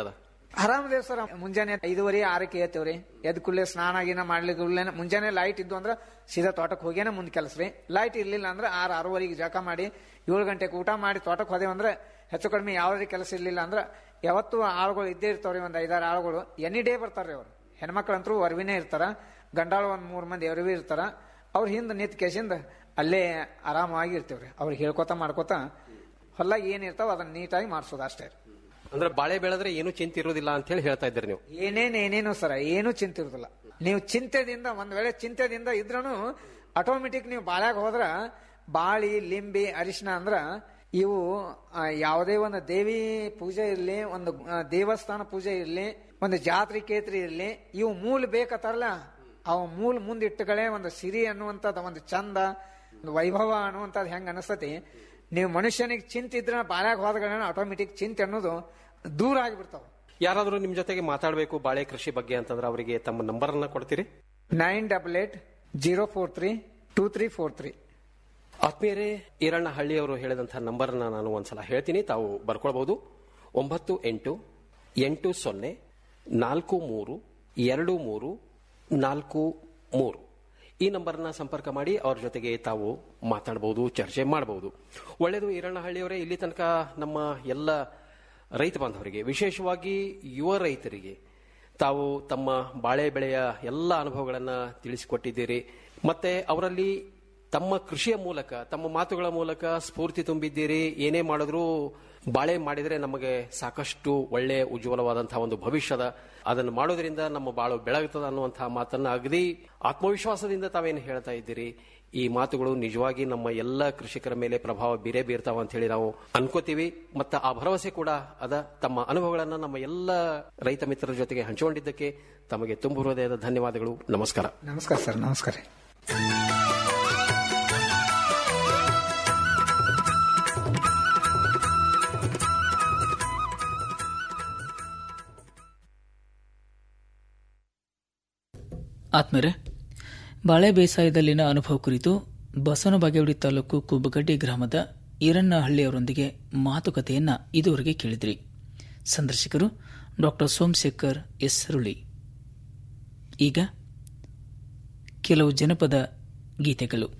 ಆರಾಮದೇವ್ ಸರ್ ಮುಂಜಾನೆ ಐದುವರೆ ಆರಕ್ಕೆ ಏತೇವ್ರಿ ಎದ್ ಕೂಡಲೇ ಸ್ನಾನ ಗೀನ ಮಾಡ್ಲಿಕ್ಕೆ ಕೂಡ್ಲೇ ಮುಂಜಾನೆ ಲೈಟ್ ಇದ್ದು ಅಂದ್ರೆ ಸೀದಾ ತೋಟಕ್ಕೆ ಹೋಗ್ಯಾನ ಮುಂದೆ ಕೆಲಸ ರೀ ಲೈಟ್ ಇರ್ಲಿಲ್ಲ ಅಂದ್ರೆ ಆರು ಆರೂವರೆಗೆ ಜಳಕ ಮಾಡಿ ಏಳು ಗಂಟೆಗೆ ಊಟ ಮಾಡಿ ತೋಟಕ್ಕೆ ಹೋದೇವು ಅಂದ್ರೆ ಹೆಚ್ಚು ಕಡಿಮೆ ಯಾವುದೇ ಕೆಲಸ ಇರ್ಲಿಲ್ಲ ಅಂದ್ರೆ ಯಾವತ್ತೂ ಆಳುಗಳು ಇದ್ದೇ ಇರ್ತಾವ್ರಿ ಒಂದು ಐದಾರು ಆಳುಗಳು ಎನಿ ಡೇ ಬರ್ತಾರ್ರಿ ಅವ್ರು ಹೆಣ್ಮಕ್ಳಂತರೂ ಅರ್ವಿನೇ ಇರ್ತಾರ ಗಂಡಾಳು ಒಂದ್ ಮೂರ್ ಮಂದಿ ಅರ್ವಿ ಇರ್ತಾರ ಅವ್ರ ಹಿಂದೆ ನಿಂತ ಕೇಸಿಂದ ಅಲ್ಲೇ ಆರಾಮಾಗಿ ಇರ್ತೀವ್ರಿ ಅವ್ರಿಗೆ ಹೇಳ್ಕೊತ ಮಾಡ್ಕೊತ ಹೊಲ ಏನಿರ್ತಾವ ಅದನ್ನ ನೀಟಾಗಿ ಮಾಡಿಸೋದು ಅಷ್ಟೇ ಅಂದ್ರೆ ಬಾಳೆ ಬೆಳೆದ್ರೆ ಏನು ಚಿಂತೆ ಇರೋದಿಲ್ಲ ಅಂತ ಹೇಳಿ ಹೇಳ್ತಾ ಇದ್ದೀರಿ ನೀವು ಏನೇನ್ ಏನೇನು ಸರ ಏನು ಚಿಂತೆ ಇರುದಿಲ್ಲ ನೀವು ಚಿಂತೆದಿಂದ ಒಂದ್ ವೇಳೆ ಚಿಂತೆದಿಂದ ಇದ್ರೂ ಆಟೋಮೆಟಿಕ್ ನೀವು ಬಾಳ್ಯಾಗ ಹೋದ್ರ ಬಾಳಿ ಲಿಂಬಿ ಅರಿಶಿನ ಅಂದ್ರ ಇವು ಆ, ಯಾವುದೇ ಒಂದು ದೇವಿ ಪೂಜೆ ಇರ್ಲಿ ಒಂದು ಆ, ದೇವಸ್ಥಾನ ಪೂಜೆ ಇರ್ಲಿ ಒಂದು ಜಾತ್ರೆ ಕೇತ್ರಿ ಇರ್ಲಿ ಇವು ಮೂಲ ಬೇಕತ್ತಾರಲ್ಲ ಅವು ಮೂಲ ಮುಂದಿಟ್ಟಗಳೇ ಒಂದು ಸಿರಿ ಅನ್ನುವಂಥದ್ದು ಒಂದು ಚಂದ ಒಂದು ವೈಭವ ಅನ್ನುವಂಥದ್ದು ಹೆಂಗ್ ಅನಿಸ್ತತಿ ನೀವು ಮನುಷ್ಯನಿಗೆ ಚಿಂತೆ ಇದ್ರ ಬಾಳ್ಯಾಗ ಹೋದಗಳನ್ನ ಆಟೋಮೆಟಿಕ್ ಚಿಂತೆ ಅನ್ನೋದು ದೂರ ಆಗಿಬಿಡ್ತಾವ ಯಾರಾದರೂ ನಿಮ್ ಜೊತೆಗೆ ಮಾತಾಡಬೇಕು ಬಾಳೆ ಕೃಷಿ ಬಗ್ಗೆ ಅಂತಂದ್ರೆ ಅವರಿಗೆ ತಮ್ಮ ನಂಬರ್ ಅನ್ನ ಕೊಡ್ತೀರಿ nine double eight zero four three two three four three ಆತ್ಮೀಯರೇ ಈರಣ್ಣ ಹಳ್ಳಿಯವರು ಹೇಳಿದಂತಹ ನಂಬರ್ನ ನಾನು ಒಂದ್ಸಲ ಹೇಳ್ತೀನಿ ತಾವು ಬರ್ಕೊಳ್ಬಹುದು ಒಂಬತ್ತು ಎಂಟು ಎಂಟು ಸೊನ್ನೆ ನಾಲ್ಕು ಮೂರು ಎರಡು ಮೂರು ನಾಲ್ಕು ಮೂರು ಈ ನಂಬರ್ನ ಸಂಪರ್ಕ ಮಾಡಿ ಅವ್ರ ಜೊತೆಗೆ ತಾವು ಮಾತಾಡಬಹುದು ಚರ್ಚೆ ಮಾಡಬಹುದು ಒಳ್ಳೆಯದು ಈರಣ್ಣಹಳ್ಳಿಯವರೇ ಇಲ್ಲಿ ತನಕ ನಮ್ಮ ಎಲ್ಲ ರೈತ ಬಾಂಧವರಿಗೆ ವಿಶೇಷವಾಗಿ ಯುವ ರೈತರಿಗೆ ತಾವು ತಮ್ಮ ಬಾಳೆ ಬೆಳೆಯ ಎಲ್ಲ ಅನುಭವಗಳನ್ನು ತಿಳಿಸಿಕೊಟ್ಟಿದ್ದೀರಿ ಮತ್ತೆ ಅವರಲ್ಲಿ ತಮ್ಮ ಕೃಷಿಯ ಮೂಲಕ ತಮ್ಮ ಮಾತುಗಳ ಮೂಲಕ ಸ್ಫೂರ್ತಿ ತುಂಬಿದ್ದೀರಿ ಏನೇ ಮಾಡಿದ್ರೂ ಬಾಳೆ ಮಾಡಿದರೆ ನಮಗೆ ಸಾಕಷ್ಟು ಒಳ್ಳೆ ಉಜ್ವಲವಾದಂತಹ ಒಂದು ಭವಿಷ್ಯದ ಅದನ್ನು ಮಾಡೋದ್ರಿಂದ ನಮ್ಮ ಬಾಳು ಬೆಳಗುತ್ತದೆ ಅನ್ನುವಂತಹ ಮಾತನ್ನ ಅಗದಿ ಆತ್ಮವಿಶ್ವಾಸದಿಂದ ತಾವೇನು ಹೇಳ್ತಾ ಇದ್ದೀರಿ ಈ ಮಾತುಗಳು ನಿಜವಾಗಿ ನಮ್ಮ ಎಲ್ಲ ಕೃಷಿಕರ ಮೇಲೆ ಪ್ರಭಾವ ಬೀರೇ ಬೀರ್ತಾವ ಅಂತ ಹೇಳಿ ನಾವು ಅನ್ಕೋತೀವಿ ಮತ್ತು ಆ ಭರವಸೆ ಕೂಡ ಅದ ತಮ್ಮ ಅನುಭವಗಳನ್ನ ನಮ್ಮ ಎಲ್ಲ ರೈತ ಮಿತ್ರರ ಜೊತೆಗೆ ಹಂಚಿಕೊಂಡಿದ್ದಕ್ಕೆ ತಮಗೆ ತುಂಬು ಹೃದಯದ ಧನ್ಯವಾದಗಳು ನಮಸ್ಕಾರ ನಮಸ್ಕಾರ ಸರ್ ನಮಸ್ಕಾರ ಆತ್ಮರೆ ಬಾಳೆ ಬೇಸಾಯದಲ್ಲಿನ ಅನುಭವ ಕುರಿತು ಬಸವನ ಬಾಗೇವಾಡಿ ತಾಲೂಕು ಕುಬ್ಬಗಡ್ಡಿ ಗ್ರಾಮದ ಈರಣ್ಣಹಳ್ಳಿಯವರೊಂದಿಗೆ ಮಾತುಕತೆಯನ್ನ ಇದುವರೆಗೆ ಕೇಳಿದ್ರಿ ಸಂದರ್ಶಕರು ಡಾಕ್ಟರ್ ಸೋಮಶೇಖರ್ ಎಸ್ ರುಳಿ ಈಗ ಕೆಲವು ಜನಪದ ಗೀತೆಗಳು